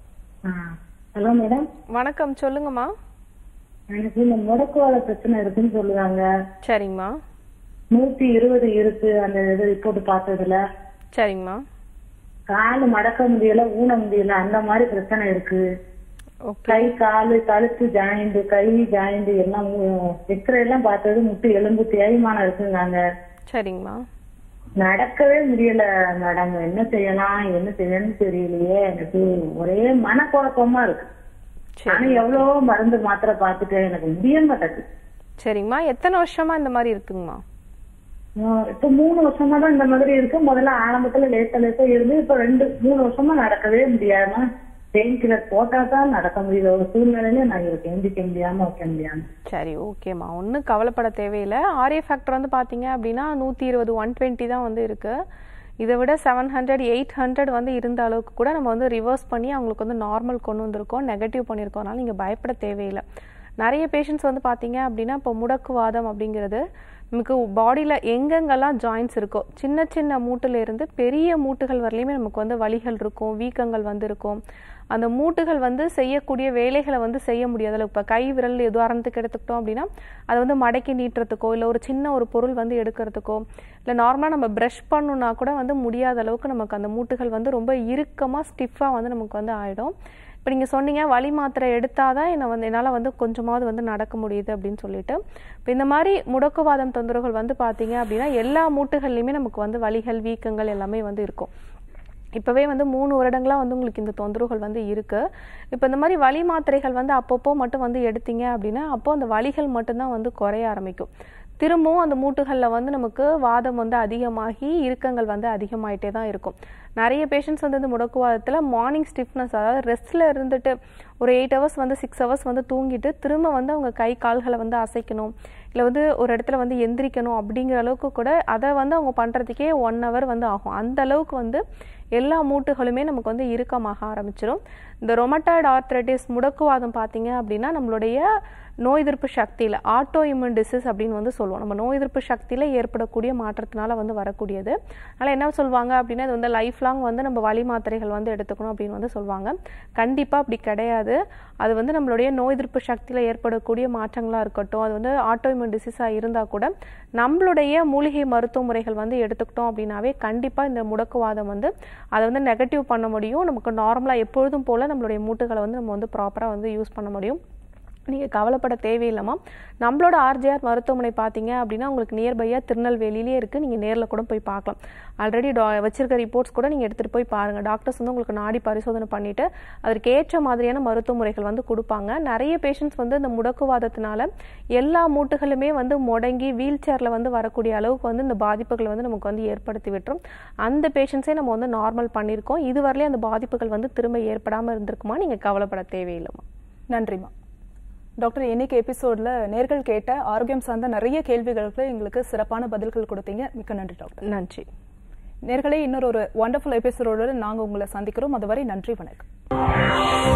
ஹலோ மேடம் வணக்கம் சொல்லுங்கம்மா எனக்கு இந்த முடக்குவாத பிரச்சனை இருக்குன்னு சொல்லுவாங்க சரிங்கம்மா நூத்தி இருபது இருக்கு அந்த இது ரிப்போர்ட் பார்த்ததுல சரிங்கம்மா கால் மடக்க முடியல ஊன முடியல அந்த மாதிரி பிரச்சனை இருக்கு ஓகே கை காலு கழுத்து ஜாயிண்ட் கை ஜாயிண்ட் எல்லாம் எக்ஸ்ரே எல்லாம் பார்த்தது முட்டு எலும்பு தேய்மானம் இருக்குங்காங்க சரிங்கம்மா நடக்கவே முடியல மேடம் என்ன செய்யலாம் என்ன செய்யணும்னு தெரியலையே எனக்கு ஒரே மனக்குழப்பமா இருக்கு ஆனா சரி எவ்வளவோ மருந்து மாத்திரை பார்த்துட்டேன் எனக்கு முடிய மாட்டேங்குது சரிங்கம்மா எத்தனை வருஷமா இந்த மாதிரி இருக்குங்கம்மா ஆஹ் இப்ப மூணு வருஷமா தான் இந்த மாதிரி இருக்கு முதல்ல ஆரம்பத்துல லேசா லேசா இருந்து இப்ப ரெண்டு மூணு வருஷமா நடக்கவே முடியாம பெயின் கில்லர் போட்டா தான் நடக்க முடியுற ஒரு சூழ்நிலையில நான் இருக்கேன் எந்திரிக்க முடியாம வைக்க முடியாம சரி ஓகேம்மா ஒன்றும் கவலைப்பட தேவையில்லை ஆர்ஏ ஃபேக்டர் வந்து பார்த்தீங்க அப்படின்னா நூற்றி இருபது ஒன் டுவெண்ட்டி தான் வந்து இருக்குது இதை விட செவன் ஹண்ட்ரட் எயிட் ஹண்ட்ரட் வந்து இருந்த அளவுக்கு கூட நம்ம வந்து ரிவர்ஸ் பண்ணி அவங்களுக்கு வந்து நார்மல் கொண்டு வந்திருக்கோம் நெகட்டிவ் பண்ணியிருக்கோம் அதனால நீங்கள் பயப்பட தேவையில்லை நிறைய பேஷண்ட்ஸ் வந்து பார்த்தீங்க அப்படின்னா இப்போ முடக்குவாதம் அப்படிங்கிறது நமக்கு பாடியில் எங்கெங்கெல்லாம் ஜாயின்ஸ் இருக்கோ சின்ன சின்ன மூட்டுல இருந்து பெரிய மூட்டுகள் வரலையுமே நமக்கு வந்து வலிகள் இருக்கும் வீக்கங்கள் வந்து இருக்கும் அந்த மூட்டுகள் வந்து செய்யக்கூடிய வேலைகளை வந்து செய்ய முடியாதுல இப்போ கை விரல் உதாரணத்துக்கு எடுத்துக்கிட்டோம் அப்படின்னா அதை வந்து மடக்கி நீட்டுறதுக்கோ இல்லை ஒரு சின்ன ஒரு பொருள் வந்து எடுக்கிறதுக்கோ இல்லை நார்மலாக நம்ம ப்ரஷ் பண்ணணும்னா கூட வந்து முடியாத அளவுக்கு நமக்கு அந்த மூட்டுகள் வந்து ரொம்ப இறுக்கமாக ஸ்டிஃபாக வந்து நமக்கு வந்து ஆகிடும் இப்போ நீங்கள் சொன்னீங்க வலி மாத்திரை எடுத்தாதான் என்னை வந்து என்னால் வந்து கொஞ்சமாவது வந்து நடக்க முடியுது அப்படின்னு சொல்லிட்டு இப்போ இந்த மாதிரி முடக்குவாதம் தொந்தரவுகள் வந்து பார்த்தீங்க அப்படின்னா எல்லா மூட்டுகள்லையுமே நமக்கு வந்து வலிகள் வீக்கங்கள் எல்லாமே வந்து இருக்கும் இப்போவே வந்து மூணு வருடங்களாக வந்து உங்களுக்கு இந்த தொந்தரவுகள் வந்து இருக்குது இப்போ இந்த மாதிரி வலி மாத்திரைகள் வந்து அப்பப்போ மட்டும் வந்து எடுத்தீங்க அப்படின்னா அப்போ அந்த வலிகள் மட்டும்தான் வந்து குறைய ஆரம்பிக்கும் திரும்பவும் அந்த மூட்டுகளில் வந்து நமக்கு வாதம் வந்து அதிகமாகி இறுக்கங்கள் வந்து அதிகமாயிட்டே தான் இருக்கும் நிறைய பேஷண்ட்ஸ் வந்து இந்த முடக்குவாதத்தில் மார்னிங் ஸ்டிஃப்னஸ் அதாவது ரெஸ்ட்டில் இருந்துட்டு ஒரு எயிட் ஹவர்ஸ் வந்து சிக்ஸ் ஹவர்ஸ் வந்து தூங்கிட்டு திரும்ப வந்து அவங்க கை கால்களை வந்து அசைக்கணும் இல்லை வந்து ஒரு இடத்துல வந்து எந்திரிக்கணும் அப்படிங்கிற அளவுக்கு கூட அதை வந்து அவங்க பண்ணுறதுக்கே ஒன் ஹவர் வந்து ஆகும் அந்த அளவுக்கு வந்து எல்லா மூட்டுகளுமே நமக்கு வந்து இறுக்கமாக ஆரம்பிச்சிடும் இந்த ரொமட்டாய்டு ஆர்த்ரைட்டிஸ் முடக்குவாதம் பார்த்தீங்க அப்படின்னா நம்மளுடைய நோய் எதிர்ப்பு சக்தியில் ஆட்டோ இம்யூன் டிசீஸ் அப்படின்னு வந்து சொல்லுவோம் நம்ம நோய் எதிர்ப்பு சக்தியில் ஏற்படக்கூடிய மாற்றத்தினால வந்து வரக்கூடியது அதனால் என்ன சொல்லுவாங்க அப்படின்னா இது வந்து லைஃப் லாங் வந்து நம்ம வலி மாத்திரைகள் வந்து எடுத்துக்கணும் அப்படின்னு வந்து சொல்லுவாங்க கண்டிப்பாக அப்படி கிடையாது அது வந்து நம்மளுடைய நோய் எதிர்ப்பு சக்தியில் ஏற்படக்கூடிய மாற்றங்களாக இருக்கட்டும் அது வந்து ஆட்டோ இம்யூன் டிசீஸாக இருந்தால் கூட நம்மளுடைய மூலிகை மருத்துவ முறைகள் வந்து எடுத்துக்கிட்டோம் அப்படின்னாவே கண்டிப்பாக இந்த முடக்குவாதம் வந்து அதை வந்து நெகட்டிவ் பண்ண முடியும் நமக்கு நார்மலாக எப்பொழுதும் போல் நம்மளுடைய மூட்டுகளை வந்து நம்ம வந்து ப்ராப்பராக வந்து யூஸ் பண்ண முடியும் நீங்கள் கவலைப்பட தேவையில்லாமா நம்மளோட ஆர்ஜிஆர் மருத்துவமனை பார்த்தீங்க அப்படின்னா உங்களுக்கு நியர்பையாக திருநெல்வேலியிலே இருக்குது நீங்கள் நேரில் கூட போய் பார்க்கலாம் ஆல்ரெடி டா வச்சிருக்க ரிப்போர்ட்ஸ் கூட நீங்கள் எடுத்துகிட்டு போய் பாருங்கள் டாக்டர்ஸ் வந்து உங்களுக்கு நாடி பரிசோதனை பண்ணிவிட்டு அதற்கு ஏற்ற மாதிரியான மருத்துவ முறைகள் வந்து கொடுப்பாங்க நிறைய பேஷண்ட்ஸ் வந்து இந்த முடக்குவாதத்தினால எல்லா மூட்டுகளுமே வந்து முடங்கி வீல் சேரில் வந்து வரக்கூடிய அளவுக்கு வந்து இந்த பாதிப்புகளை வந்து நமக்கு வந்து ஏற்படுத்தி விட்டுரும் அந்த பேஷண்ட்ஸே நம்ம வந்து நார்மல் பண்ணியிருக்கோம் இதுவரையிலே அந்த பாதிப்புகள் வந்து திரும்ப ஏற்படாமல் இருந்திருக்குமா நீங்கள் கவலைப்பட தேவையில்லைம்மா நன்றிம்மா டாக்டர் இன்னைக்கு எபிசோட்ல நேர்கள் கேட்ட ஆரோக்கியம் சார்ந்த நிறைய கேள்விகளுக்கு எங்களுக்கு சிறப்பான பதில்கள் கொடுத்தீங்க மிக்க நன்றி டாக்டர் நன்றி நேர்களே இன்னொரு ஒரு வண்டர்ஃபுல் எபிசோடோட நாங்க உங்களை சந்திக்கிறோம் அதுவரை நன்றி வணக்கம்